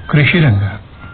ಕೃಷಿ ರಂಗ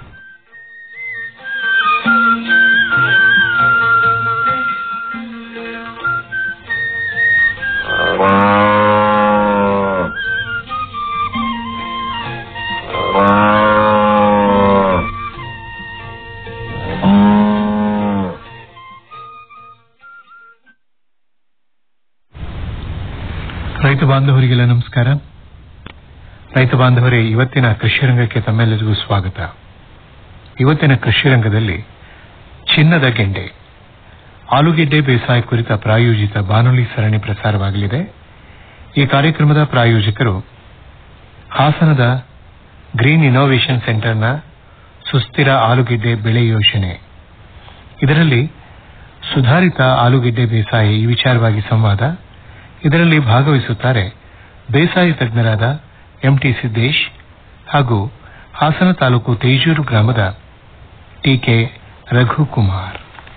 ರೈತ ಬಾಂಧವರಿಗೆಲ್ಲ ನಮಸ್ಕಾರ ರೈತ ಬಾಂಧವರೇ ಇವತ್ತಿನ ಕೃಷಿ ರಂಗಕ್ಕೆ ತಮ್ಮೆಲ್ಲರಿಗೂ ಸ್ವಾಗತ ಇವತ್ತಿನ ಕೃಷಿ ರಂಗದಲ್ಲಿ ಚಿನ್ನದ ಗೆಂಡೆ ಆಲೂಗೆಡ್ಡೆ ಬೇಸಾಯ ಕುರಿತ ಪ್ರಾಯೋಜಿತ ಬಾನುಲಿ ಸರಣಿ ಪ್ರಸಾರವಾಗಲಿದೆ ಈ ಕಾರ್ಯಕ್ರಮದ ಪ್ರಾಯೋಜಕರು ಹಾಸನದ ಗ್ರೀನ್ ಇನ್ನೋವೇಷನ್ ಸೆಂಟರ್ನ ಸುಸ್ಥಿರ ಆಲೂಗೆಡ್ಡೆ ಬೆಳೆ ಯೋಜನೆ ಇದರಲ್ಲಿ ಸುಧಾರಿತ ಆಲೂಗೆಡ್ಡೆ ಬೇಸಾಯ ಈ ವಿಚಾರವಾಗಿ ಸಂವಾದ ಇದರಲ್ಲಿ ಭಾಗವಹಿಸುತ್ತಾರೆ ಬೇಸಾಯ ತಜ್ಞರಾದ ಎಂಟಿ ಸಿದ್ದೇಶ್ ಹಾಗೂ ಹಾಸನ ತಾಲೂಕು ತೇಜೂರು ಗ್ರಾಮದ ಟಿಕೆ ರಘುಕುಮಾರ್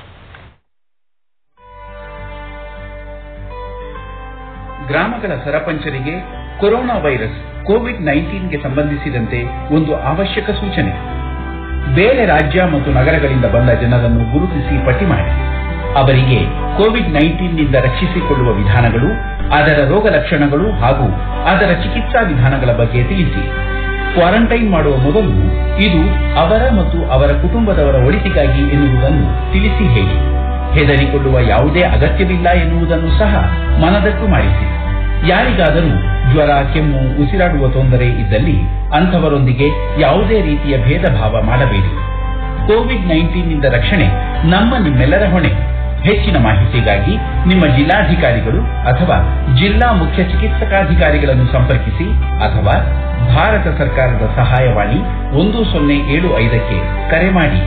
ಗ್ರಾಮಗಳ ಸರಪಂಚರಿಗೆ ಕೊರೋನಾ ವೈರಸ್ ಕೋವಿಡ್ ನೈನ್ಟೀನ್ಗೆ ಸಂಬಂಧಿಸಿದಂತೆ ಒಂದು ಅವಶ್ಯಕ ಸೂಚನೆ ಬೇರೆ ರಾಜ್ಯ ಮತ್ತು ನಗರಗಳಿಂದ ಬಂದ ಜನರನ್ನು ಗುರುತಿಸಿ ಪಟ್ಟಿ ಮಾಡಿ ಅವರಿಗೆ ಕೋವಿಡ್ ನೈನ್ಟೀನ್ನಿಂದ ರಕ್ಷಿಸಿಕೊಳ್ಳುವ ವಿಧಾನಗಳು ಅದರ ರೋಗ ಲಕ್ಷಣಗಳು ಹಾಗೂ ಅದರ ಚಿಕಿತ್ಸಾ ವಿಧಾನಗಳ ಬಗ್ಗೆ ತಿಳಿಸಿ ಕ್ವಾರಂಟೈನ್ ಮಾಡುವ ಮೊದಲು ಇದು ಅವರ ಮತ್ತು ಅವರ ಕುಟುಂಬದವರ ಒಳಿತಿಗಾಗಿ ಎನ್ನುವುದನ್ನು ತಿಳಿಸಿ ಹೇಳಿ ಹೆದರಿಕೊಳ್ಳುವ ಯಾವುದೇ ಅಗತ್ಯವಿಲ್ಲ ಎನ್ನುವುದನ್ನು ಸಹ ಮನದಟ್ಟು ಮಾಡಿಸಿ ಯಾರಿಗಾದರೂ ಜ್ವರ ಕೆಮ್ಮು ಉಸಿರಾಡುವ ತೊಂದರೆ ಇದ್ದಲ್ಲಿ ಅಂಥವರೊಂದಿಗೆ ಯಾವುದೇ ರೀತಿಯ ಭೇದ ಭಾವ ಮಾಡಬೇಡಿ ಕೋವಿಡ್ ನೈನ್ಟೀನ್ನಿಂದ ರಕ್ಷಣೆ ನಮ್ಮ ನಿಮ್ಮೆಲ್ಲರ ಹೊಣೆ ಹೆಚ್ಚಿನ ಮಾಹಿತಿಗಾಗಿ ನಿಮ್ಮ ಜಿಲ್ಲಾಧಿಕಾರಿಗಳು ಅಥವಾ ಜಿಲ್ಲಾ ಮುಖ್ಯ ಚಿಕಿತ್ಸಕಾಧಿಕಾರಿಗಳನ್ನು ಸಂಪರ್ಕಿಸಿ ಅಥವಾ ಭಾರತ ಸರ್ಕಾರದ ಸಹಾಯವಾಣಿ ಒಂದು ಸೊನ್ನೆ ಏಳು ಐದಕ್ಕೆ ಕರೆ ಮಾಡಿ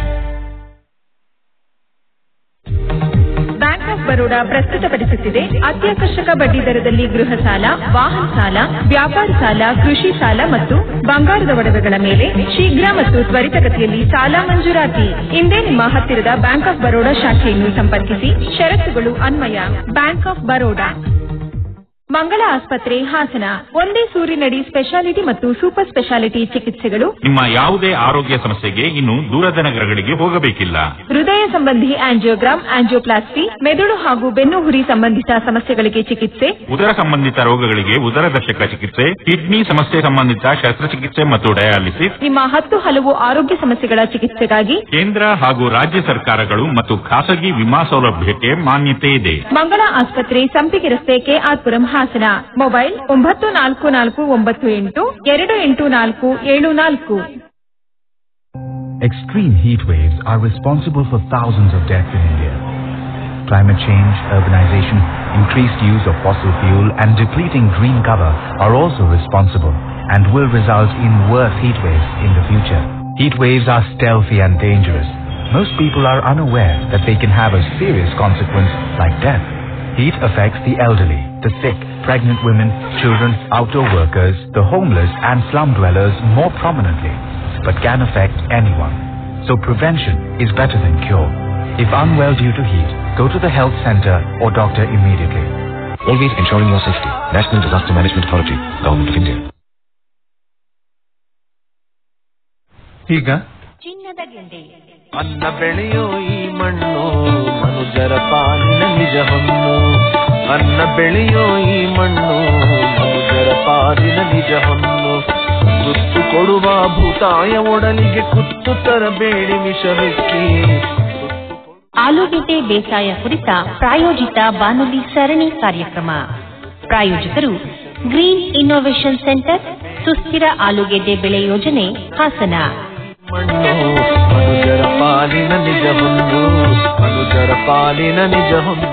ಬ್ಯಾಂಕ್ ಆಫ್ ಬರೋಡಾ ಪ್ರಸ್ತುತಪಡಿಸುತ್ತಿದೆ ಅತ್ಯಾಕರ್ಷಕ ಬಡ್ಡಿ ದರದಲ್ಲಿ ಗೃಹ ಸಾಲ ವಾಹನ ಸಾಲ ವ್ಯಾಪಾರ ಸಾಲ ಕೃಷಿ ಸಾಲ ಮತ್ತು ಬಂಗಾರದ ಒಡವೆಗಳ ಮೇಲೆ ಶೀಘ್ರ ಮತ್ತು ತ್ವರಿತಗತಿಯಲ್ಲಿ ಸಾಲ ಮಂಜೂರಾತಿ ಇಂದೇ ನಿಮ್ಮ ಹತ್ತಿರದ ಬ್ಯಾಂಕ್ ಆಫ್ ಬರೋಡಾ ಶಾಖೆಯನ್ನು ಸಂಪರ್ಕಿಸಿ ಷರತ್ತುಗಳು ಅನ್ವಯ ಬ್ಯಾಂಕ್ ಆಫ್ ಬರೋಡಾ ಮಂಗಳ ಆಸ್ಪತ್ರೆ ಹಾಸನ ಒಂದೇ ಸೂರಿನಡಿ ಸ್ಪೆಷಾಲಿಟಿ ಮತ್ತು ಸೂಪರ್ ಸ್ಪೆಷಾಲಿಟಿ ಚಿಕಿತ್ಸೆಗಳು ನಿಮ್ಮ ಯಾವುದೇ ಆರೋಗ್ಯ ಸಮಸ್ಯೆಗೆ ಇನ್ನು ದೂರದ ನಗರಗಳಿಗೆ ಹೋಗಬೇಕಿಲ್ಲ ಹೃದಯ ಸಂಬಂಧಿ ಆಂಜಿಯೋಗ್ರಾಮ್ ಆಂಜಿಯೋಪ್ಲಾಸ್ಟಿ ಮೆದುಳು ಹಾಗೂ ಬೆನ್ನು ಹುರಿ ಸಂಬಂಧಿತ ಸಮಸ್ಯೆಗಳಿಗೆ ಚಿಕಿತ್ಸೆ ಉದರ ಸಂಬಂಧಿತ ರೋಗಗಳಿಗೆ ಉದರದರ್ಶಕ ಚಿಕಿತ್ಸೆ ಕಿಡ್ನಿ ಸಮಸ್ಯೆ ಸಂಬಂಧಿತ ಶಸ್ತ್ರಚಿಕಿತ್ಸೆ ಮತ್ತು ಡಯಾಲಿಸಿಸ್ ನಿಮ್ಮ ಹತ್ತು ಹಲವು ಆರೋಗ್ಯ ಸಮಸ್ಯೆಗಳ ಚಿಕಿತ್ಸೆಗಾಗಿ ಕೇಂದ್ರ ಹಾಗೂ ರಾಜ್ಯ ಸರ್ಕಾರಗಳು ಮತ್ತು ಖಾಸಗಿ ವಿಮಾ ಸೌಲಭ್ಯಕ್ಕೆ ಮಾನ್ಯತೆ ಇದೆ ಮಂಗಳ ಆಸ್ಪತ್ರೆ ಸಂಪಿಗೆ ರಸ್ತೆ ಕೆಆರ್ಪುರಂ ಹಾಸನ ಮೊಬೈಲ್ ಒಂಬತ್ತು ನಾಲ್ಕು ನಾಲ್ಕು ಒಂಬತ್ತು ಎಂಟು ಎರಡು ಎಂಟು ನಾಲ್ಕು ಏಳು ನಾಲ್ಕು Extreme heat waves are responsible for thousands of deaths in India. Climate change, urbanization, increased use of fossil fuel and depleting green cover are also responsible and will result in worse heat waves in the future. Heat waves are stealthy and dangerous. Most people are unaware that they can have a serious consequence like death. Heat affects the elderly, the sick, pregnant women, children, outdoor workers, the homeless and slum dwellers more prominently, but can affect anyone. So prevention is better than cure. If unwell due to heat, go to the health center or doctor immediately. Always ensuring your safety. National Disaster Management Authority, Government of India. ಈಗ ಚಿನ್ನದ ಗೆಂಡೆ ಅನ್ನ ಬೆಳೆಯೋ ಈ ಮಣ್ಣು ಮನುಜರ ಪಾಲಿನ ನಿಜ ಹೊನ್ನು ಅನ್ನ ಬೆಳೆಯೋ ಈ ಮಣ್ಣು ಮನುಜರ ಪಾಲಿನ ನಿಜ ಹೊನ್ನು ತುತ್ತು ಕೊಡುವ ಭೂತಾಯ ಒಡಲಿಗೆ ಕುತ್ತು ತರಬೇಡಿ ವಿಷವೆಕ್ಕಿ ಆಲೂಗೆಡ್ಡೆ ಬೇಸಾಯ ಕುರಿತ ಪ್ರಾಯೋಜಿತ ಬಾನುಲಿ ಸರಣಿ ಕಾರ್ಯಕ್ರಮ ಪ್ರಾಯೋಜಕರು ಗ್ರೀನ್ ಇನ್ನೋವೇಷನ್ ಸೆಂಟರ್ ಸುಸ್ಥಿರ ಆಲೂಗೆಡ್ಡೆ ಬೆಳೆ ಯೋಜನೆ ಹಾಸನ ಮಣ್ಣು ಮನುಜರ ಪಾಲಿನ ನಿಜ ಹೊನ್ನು ಮನುಜರ ಪಾಲಿನ ನಿಜ ಹೊನ್ನು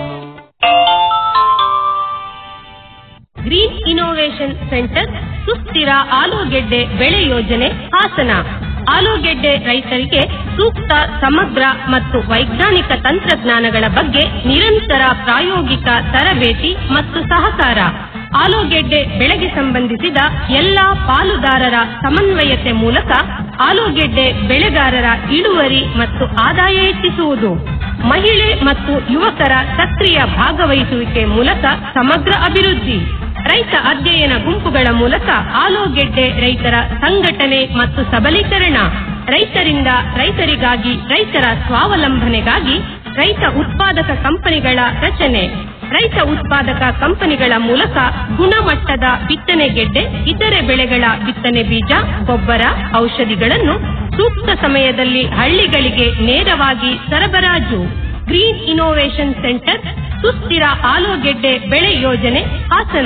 ಗ್ರೀನ್ ಇನ್ನೋವೇಷನ್ ಸೆಂಟರ್ ಸುಸ್ಥಿರ ಆಲೂಗೆಡ್ಡೆ ಬೆಳೆ ಯೋಜನೆ ಹಾಸನ ಆಲೂಗೆಡ್ಡೆ ರೈತರಿಗೆ ಸೂಕ್ತ ಸಮಗ್ರ ಮತ್ತು ವೈಜ್ಞಾನಿಕ ತಂತ್ರಜ್ಞಾನಗಳ ಬಗ್ಗೆ ನಿರಂತರ ಪ್ರಾಯೋಗಿಕ ತರಬೇತಿ ಮತ್ತು ಸಹಕಾರ ಆಲೂಗೆಡ್ಡೆ ಬೆಳೆಗೆ ಸಂಬಂಧಿಸಿದ ಎಲ್ಲಾ ಪಾಲುದಾರರ ಸಮನ್ವಯತೆ ಮೂಲಕ ಆಲೂಗೆಡ್ಡೆ ಬೆಳೆಗಾರರ ಇಳುವರಿ ಮತ್ತು ಆದಾಯ ಹೆಚ್ಚಿಸುವುದು ಮಹಿಳೆ ಮತ್ತು ಯುವಕರ ಸಕ್ರಿಯ ಭಾಗವಹಿಸುವಿಕೆ ಮೂಲಕ ಸಮಗ್ರ ಅಭಿವೃದ್ಧಿ ರೈತ ಅಧ್ಯಯನ ಗುಂಪುಗಳ ಮೂಲಕ ಆಲೂಗೆಡ್ಡೆ ರೈತರ ಸಂಘಟನೆ ಮತ್ತು ಸಬಲೀಕರಣ ರೈತರಿಂದ ರೈತರಿಗಾಗಿ ರೈತರ ಸ್ವಾವಲಂಬನೆಗಾಗಿ ರೈತ ಉತ್ಪಾದಕ ಕಂಪನಿಗಳ ರಚನೆ ರೈತ ಉತ್ಪಾದಕ ಕಂಪನಿಗಳ ಮೂಲಕ ಗುಣಮಟ್ಟದ ಬಿತ್ತನೆ ಗೆಡ್ಡೆ ಇತರೆ ಬೆಳೆಗಳ ಬಿತ್ತನೆ ಬೀಜ ಗೊಬ್ಬರ ಔಷಧಿಗಳನ್ನು ಸೂಕ್ತ ಸಮಯದಲ್ಲಿ ಹಳ್ಳಿಗಳಿಗೆ ನೇರವಾಗಿ ಸರಬರಾಜು ಗ್ರೀನ್ ಇನೋವೇಷನ್ ಸೆಂಟರ್ ಸುಸ್ಥಿರ ಆಲೂಗೆಡ್ಡೆ ಬೆಳೆ ಯೋಜನೆ ಹಾಸನ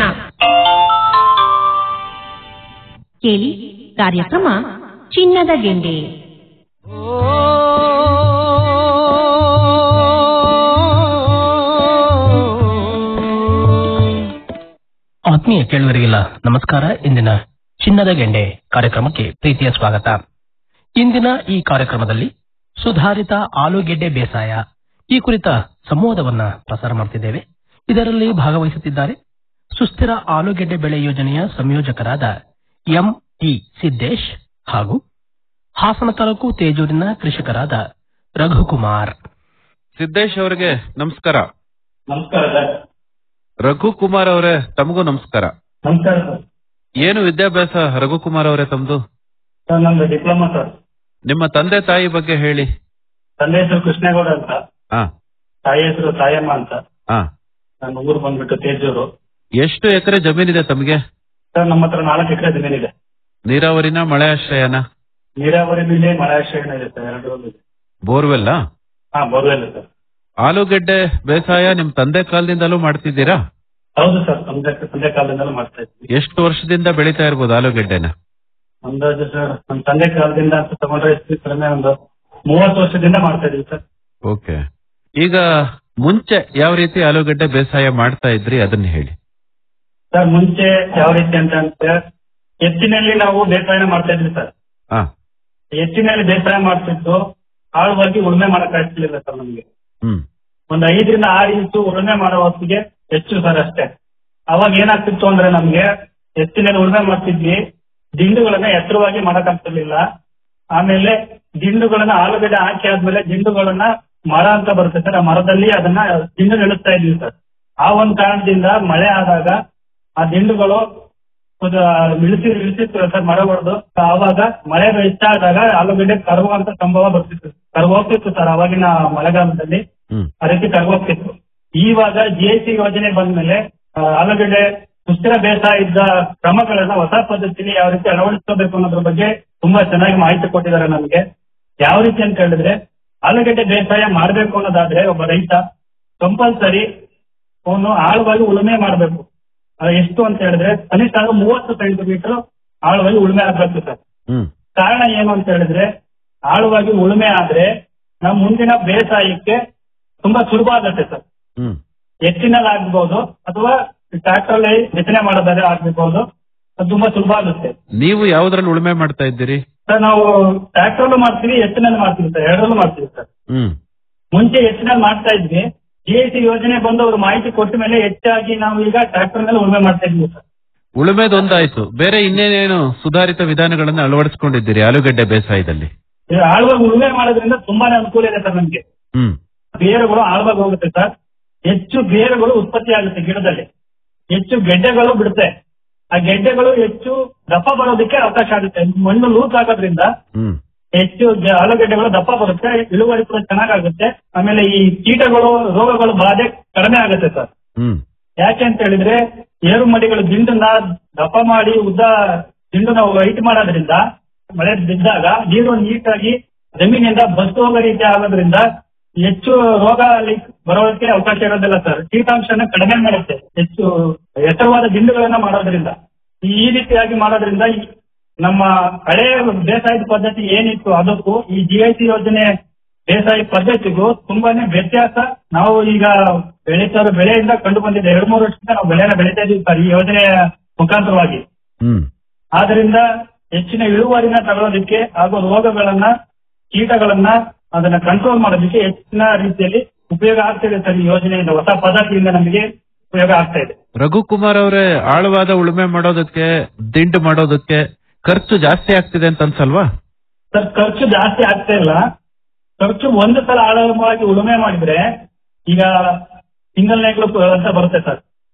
ಕೇಳಿ ಕಾರ್ಯಕ್ರಮ ಚಿನ್ನದ ಗೆಂಡೆ ಆತ್ಮೀಯ ಕೇಳುವರಿಗೆಲ್ಲ ನಮಸ್ಕಾರ ಇಂದಿನ ಚಿನ್ನದ ಗೆಂಡೆ ಕಾರ್ಯಕ್ರಮಕ್ಕೆ ಪ್ರೀತಿಯ ಸ್ವಾಗತ ಇಂದಿನ ಈ ಕಾರ್ಯಕ್ರಮದಲ್ಲಿ ಸುಧಾರಿತ ಆಲೂಗೆಡ್ಡೆ ಬೇಸಾಯ ಈ ಕುರಿತ ಸಂವಾದವನ್ನ ಪ್ರಸಾರ ಮಾಡ್ತಿದ್ದೇವೆ ಇದರಲ್ಲಿ ಭಾಗವಹಿಸುತ್ತಿದ್ದಾರೆ ಸುಸ್ಥಿರ ಆಲೂಗೆಡ್ಡೆ ಬೆಳೆ ಯೋಜನೆಯ ಸಂಯೋಜಕರಾದ ಎಂ ಟಿ ಸಿದ್ದೇಶ್ ಹಾಗೂ ಹಾಸನ ತಾಲೂಕು ತೇಜೂರಿನ ಕೃಷಿಕರಾದ ರಘುಕುಮಾರ್ ಸಿದ್ದೇಶ್ ಅವರಿಗೆ ನಮಸ್ಕಾರ ನಮಸ್ಕಾರ ಸರ್ ರಘುಕುಮಾರ್ ಅವರೇ ತಮಗೂ ನಮಸ್ಕಾರ ನಮಸ್ಕಾರ ಸರ್ ಏನು ವಿದ್ಯಾಭ್ಯಾಸ ರಘುಕುಮಾರ್ ಅವರೇ ತಮ್ದು ಸರ್ ನಮ್ದು ಡಿಪ್ಲೊಮಾ ಸರ್ ನಿಮ್ಮ ತಂದೆ ತಾಯಿ ಬಗ್ಗೆ ಹೇಳಿ ತಂದೆ ಹೆಸರು ಕೃಷ್ಣೇಗೌಡ ಅಂತ ಹಾ ತಾಯಿ ಹೆಸರು ತಾಯಮ್ಮ ಅಂತ ಹಾ ನನ್ನ ಊರು ಬಂದ್ಬಿಟ್ಟು ತೇಜೂರು ಎಷ್ಟು ಎಕರೆ ಜಮೀನಿದೆ ತಮಗೆ ಸರ್ ನಮ್ಮ ಹತ್ರ ನಾಲ್ಕು ಎಕರೆ ಜಮೀನಿದೆ ನೀರಾವರಿನ ಮಳೆ ಆಶ್ರಯನ ನೀರಾವರಿ ಇದೆ ಮಳೆ ಆಶ್ರಯನ ಇದೆ ಸರ್ ಎರಡು ಇದೆ ಬೋರ್ವೆಲ್ಲ ಹಾ ಬೋರ್ವೆಲ್ ಸರ್ ಆಲೂಗೆಡ್ಡೆ ಬೇಸಾಯ ನಿಮ್ ತಂದೆ ಕಾಲದಿಂದಲೂ ಮಾಡ್ತಿದ್ದೀರಾ ಹೌದು ಸರ್ ತಂದೆ ತಂದೆ ಕಾಲದಿಂದಲೂ ಮಾಡ್ತಾ ಇದ್ವಿ ಎಷ್ಟು ವರ್ಷದಿಂದ ಬೆಳೀತಾ ಇರ್ಬೋದು ಆಲೂಗೆಡ್ಡೆನ ಅಂದಾಜು ಸರ್ ನಮ್ಮ ತಂದೆ ಕಾಲದಿಂದ ಅಂತ ತಗೊಂಡ್ರೆ ಎಷ್ಟು ಕಡಿಮೆ ಒಂದು ಮೂವತ್ತು ವರ್ಷದಿಂದ ಮಾಡ್ತಾ ಇದೀವಿ ಸರ್ ಓಕೆ ಈಗ ಮುಂಚೆ ಯಾವ ರೀತಿ ಆಲೂಗೆಡ್ಡೆ ಬೇಸಾಯ ಮಾಡ್ತಾ ಇದ್ರಿ ಅದನ್ನ ಹೇಳಿ ಸರ್ ಮುಂಚೆ ಯಾವ ರೀತಿ ಅಂತ ಅಂದ್ರೆ ಎತ್ತಿನಲ್ಲಿ ನಾವು ಬೇಸಾಯನ ಮಾಡ್ತಾ ಇದ್ವಿ ಸರ್ ಹಾ ಎತ್ತಿನಲ್ಲಿ ಬೇಸಾಯ ಮಾಡ್ತಿದ್ದು ಆಳವಾಗಿ ಉಳುಮೆ ಮಾಡಕ್ ಆಗ್ತಿರ್ಲಿಲ್ಲ ಸರ್ ನಮ್ಗೆ ಹ್ಮ್ ಒಂದ್ ಐದರಿಂದ ಆರು ಇಂಚು ಉಳುಮೆ ಮಾಡೋ ಹೊತ್ತಿಗೆ ಹೆಚ್ಚು ಸರ್ ಅಷ್ಟೇ ಅವಾಗ ಏನಾಗ್ತಿತ್ತು ಅಂದ್ರೆ ನಮ್ಗೆ ಎತ್ತಿನಲ್ಲಿ ಉಳುಮೆ ಮಾಡ್ತಿದ್ವಿ ದಿಂಡುಗಳನ್ನ ಎತ್ತರವಾಗಿ ಮಾಡಕ್ ಆಗ್ತಿರ್ಲಿಲ್ಲ ಆಮೇಲೆ ದಿಂಡುಗಳನ್ನ ಆಲೂಗಡ್ಡೆ ಹಾಕಿ ಆದ್ಮೇಲೆ ದಿಂಡುಗಳನ್ನ ಮರ ಅಂತ ಬರುತ್ತೆ ಸರ್ ಆ ಮರದಲ್ಲಿ ಅದನ್ನ ದಿಂಡು ನೆಡುತ್ತಾ ಇದ್ವಿ ಸರ್ ಆ ಒಂದ್ ಕಾರಣದಿಂದ ಮಳೆ ಆದಾಗ ಆ ದಿಂಡುಗಳು ಒಂದು ಇಳಿಸಿ ಇಳಿಸಿತ್ತು ಸರ್ ಮರ ಹೊಡೆದು ಆವಾಗ ಮಳೆ ಹೆಚ್ಚಾದಾಗ ಆಲೂಗಡ್ಡೆ ಕರಗುವಂತ ಸಂಭವ ಬರ್ತಿತ್ತು ಕರಗೋಗ್ತಿತ್ತು ಸರ್ ಅವಾಗಿನ ಮಳೆಗಾಲದಲ್ಲಿ ಹ್ಮ್ ಆ ರೀತಿ ಕರಗೋಗ್ತಿತ್ತು ಇವಾಗ ಜಿ ಎಸ್ ಟಿ ಯೋಜನೆ ಬಂದ್ಮೇಲೆ ಆ, ಆಲೂಗಡ್ಡೆ ಸುಸ್ಥಿರ ಬೇಸಾಯದ ಕ್ರಮಗಳನ್ನ ಹೊಸ ಪದ್ಧತಿಲಿ ಯಾವ ರೀತಿ ಅಳವಡಿಸ್ಕೋಬೇಕು ಅನ್ನೋದ್ರ ಬಗ್ಗೆ ತುಂಬಾ ಚೆನ್ನಾಗಿ ಮಾಹಿತಿ ಕೊಟ್ಟಿದ್ದಾರೆ ನಮಗೆ ಯಾವ ರೀತಿ ಅಂತ ಹೇಳಿದ್ರೆ ಆಲೂಗಡ್ಡೆ ಬೇಸಾಯ ಮಾಡಬೇಕು ಅನ್ನೋದಾದ್ರೆ ಒಬ್ಬ ರೈತ ಕಂಪಲ್ಸರಿ ಅವನು ಆಳವಾಗಿ ಉಳುಮೆ ಮಾಡಬೇಕು ಎಷ್ಟು ಅಂತ ಹೇಳಿದ್ರೆ ಕನಿಷ್ಠ ಅಂದ್ರೆ ಮೂವತ್ತು ಸೆಂಟಿಮೀಟರ್ ಆಳವಾಗಿ ಉಳುಮೆ ಆಗ್ಬೇಕು ಸರ್ ಹ್ಮ್ ಕಾರಣ ಏನು ಅಂತ ಹೇಳಿದ್ರೆ ಆಳವಾಗಿ ಉಳುಮೆ ಆದ್ರೆ ನಮ್ಮ ಮುಂದಿನ ಬೇಸಾಯಕ್ಕೆ ತುಂಬಾ ಸುಲಭ ಆಗುತ್ತೆ ಸರ್ ಹ್ಮ್ ಎತ್ತಿನಲ್ಲಿ ಆಗ್ಬೋದು ಅಥವಾ ಟ್ರ್ಯಾಕ್ಟರ್ ಅಲ್ಲಿ ಬಿತ್ತನೆ ಮಾಡೋದಾದ್ರೆ ಆಗ್ಬೋದು ಅದು ತುಂಬಾ ಸುಲಭ ಆಗುತ್ತೆ ನೀವು ಯಾವ್ದ್ರಲ್ಲಿ ಉಳುಮೆ ಮಾಡ್ತಾ ಇದ್ದೀರಿ ಸರ್ ನಾವು ಟ್ರ್ಯಾಕ್ಟರ್ ಮಾಡ್ತೀವಿ ಎತ್ತಿನಲ್ಲಿ ಮಾಡ್ತೀವಿ ಸರ್ ಎರಡರಲ್ಲೂ ಮಾಡ್ತೀವಿ ಸರ್ ಹ್ಮ್ ಮುಂಚೆ ಎತ್ತಿನಲ್ಲಿ ಮಾಡ್ತಾ ಇದ್ವಿ ಜಿ ಎಸ್ ಟಿ ಯೋಜನೆ ಬಂದು ಅವರು ಮಾಹಿತಿ ಕೊಟ್ಟ ಮೇಲೆ ಹೆಚ್ಚಾಗಿ ನಾವು ಈಗ ಟ್ರ್ಯಾಕ್ಟರ್ ನಲ್ಲಿ ಉಳುಮೆ ಮಾಡ್ತಾ ಇದ್ವಿ ಸರ್ ಉಳುಮೆದೊಂದಾಯ್ತು ಬೇರೆ ಇನ್ನೇನೇನು ಸುಧಾರಿತ ವಿಧಾನಗಳನ್ನ ಅಳವಡಿಸ್ಕೊಂಡಿದ್ದೀರಿ ಆಲೂಗಡ್ಡೆ ಬೇಸಾಯದಲ್ಲಿ ಇದು ಆಳವಾಗಿ ಉಳುಮೆ ಮಾಡೋದ್ರಿಂದ ತುಂಬಾನೇ ಅನುಕೂಲ ಇದೆ ಸರ್ ನಮ್ಗೆ ಹ್ಮ್ ಬೇರುಗಳು ಆಳವಾಗಿ ಹೋಗುತ್ತೆ ಸರ್ ಹೆಚ್ಚು ಬೇರುಗಳು ಉತ್ಪತ್ತಿ ಆಗುತ್ತೆ ಗಿಡದಲ್ಲಿ ಹೆಚ್ಚು ಗೆಡ್ಡೆಗಳು ಬಿಡುತ್ತೆ ಆ ಗೆಡ್ಡೆಗಳು ಹೆಚ್ಚು ದಪ್ಪ ಬರೋದಕ್ಕೆ ಅವಕಾಶ ಆಗುತ್ತೆ ಮಣ್ಣು ಲೂಸ್ ಆಗೋದ್ರಿಂದ ಹ್ಮ್ ಹೆಚ್ಚು ಗೆ- ಆಲೂಗೆಡ್ಡೆಗಳು ದಪ್ಪ ಬರುತ್ತೆ ಇಳುವರಿ ಕೂಡ ಚೆನ್ನಾಗಾಗುತ್ತೆ ಆಮೇಲೆ ಈ ಕೀಟಗಳು ರೋಗಗಳು ಬಾಧೆ ಕಡಿಮೆ ಆಗುತ್ತೆ ಸರ್ ಹ್ಮ್ ಯಾಕೆ ಅಂತ ಹೇಳಿದ್ರೆ ಏರು ಮಡಿಗಳು ದಿಂಡನ್ನ ದಪ್ಪ ಮಾಡಿ ಉದ್ದ ದಿಂಡನ್ನ ಹೈಟ್ ಮಾಡೋದ್ರಿಂದ ಮಳೆ ಬಿದ್ದಾಗ ನೀರು ನೀಟಾಗಿ ಜಮೀನಿಂದ ಬಸ್ತು ಹೋಗೋ ರೀತಿ ಆಗೋದ್ರಿಂದ ಹೆಚ್ಚು ರೋಗ ಅಲ್ಲಿ ಬರೋದಕ್ಕೆ ಅವಕಾಶ ಇರೋದಿಲ್ಲ ಸರ್ ಕೀಟಾಂಶನ ಕಡಿಮೆ ಮಾಡುತ್ತೆ ಹೆಚ್ಚು ಎತ್ತರವಾದ ದಿಂಡುಗಳನ್ನ ಮಾಡೋದ್ರಿಂದ ಈ ರೀತಿಯಾಗಿ ಮಾಡೋದ್ರಿಂದ ಈ ನಮ್ಮ ಹಳೆ ಬೇಸಾಯದ ಪದ್ಧತಿ ಏನಿತ್ತು ಅದಕ್ಕೂ ಈ ಜಿ ಐ ಸಿ ಯೋಜನೆ ಬೇಸಾಯ ಪದ್ಧತಿಗೂ ತುಂಬಾನೇ ವ್ಯತ್ಯಾಸ ನಾವು ಈಗ ಬೆಳೀತಾ ಇರೋ ಬೆಳೆಯಿಂದ ಕಂಡು ಬಂದಿದೆ ಎರಡು ಮೂರು ವರ್ಷದಿಂದ ನಾವು ಬೆಳೆನ ಬೆಳೀತಾ ಇದೀವಿ ಸರ್ ಈ ಯೋಜನೆಯ ಮುಖಾಂತರವಾಗಿ ಹ್ಮ್ ಆದ್ರಿಂದ ಹೆಚ್ಚಿನ ಇಳುವರಿನ ತಗೊಳ್ಳೋದಕ್ಕೆ ಹಾಗೂ ರೋಗಗಳನ್ನ ಕೀಟಗಳನ್ನ ಅದನ್ನ ಕಂಟ್ರೋಲ್ ಮಾಡೋದಕ್ಕೆ ಹೆಚ್ಚಿನ ರೀತಿಯಲ್ಲಿ ಉಪಯೋಗ ಆಗ್ತಿದೆ ಸರ್ ಈ ಯೋಜನೆಯಿಂದ ಹೊಸ ಪದ್ಧತಿಯಿಂದ ನಮಗೆ ಉಪಯೋಗ ಆಗ್ತಾ ಇದೆ ರಘುಕುಮಾರ್ ಅವರೇ ಆಳವಾದ ಉಳುಮೆ ಮಾಡೋದಕ್ಕೆ ದಿಂಡು ಮಾಡೋದಕ್ಕೆ ಖರ್ಚು ಜಾಸ್ತಿ ಆಗ್ತಿದೆ ಅಂತ ಅನ್ಸಲ್ವಾ ಸರ್ ಖರ್ಚು ಜಾಸ್ತಿ ಆಗ್ತಾ ಇಲ್ಲ ಖರ್ಚು ಒಂದು ಸಲ ಆಳವಾಗಿ ಉಳುಮೆ ಮಾಡಿದ್ರೆ ಈಗ ಸಿಂಗಲ್ ನೇಗ್ಲು ಅಂತ ಬರುತ್ತೆ ಸರ್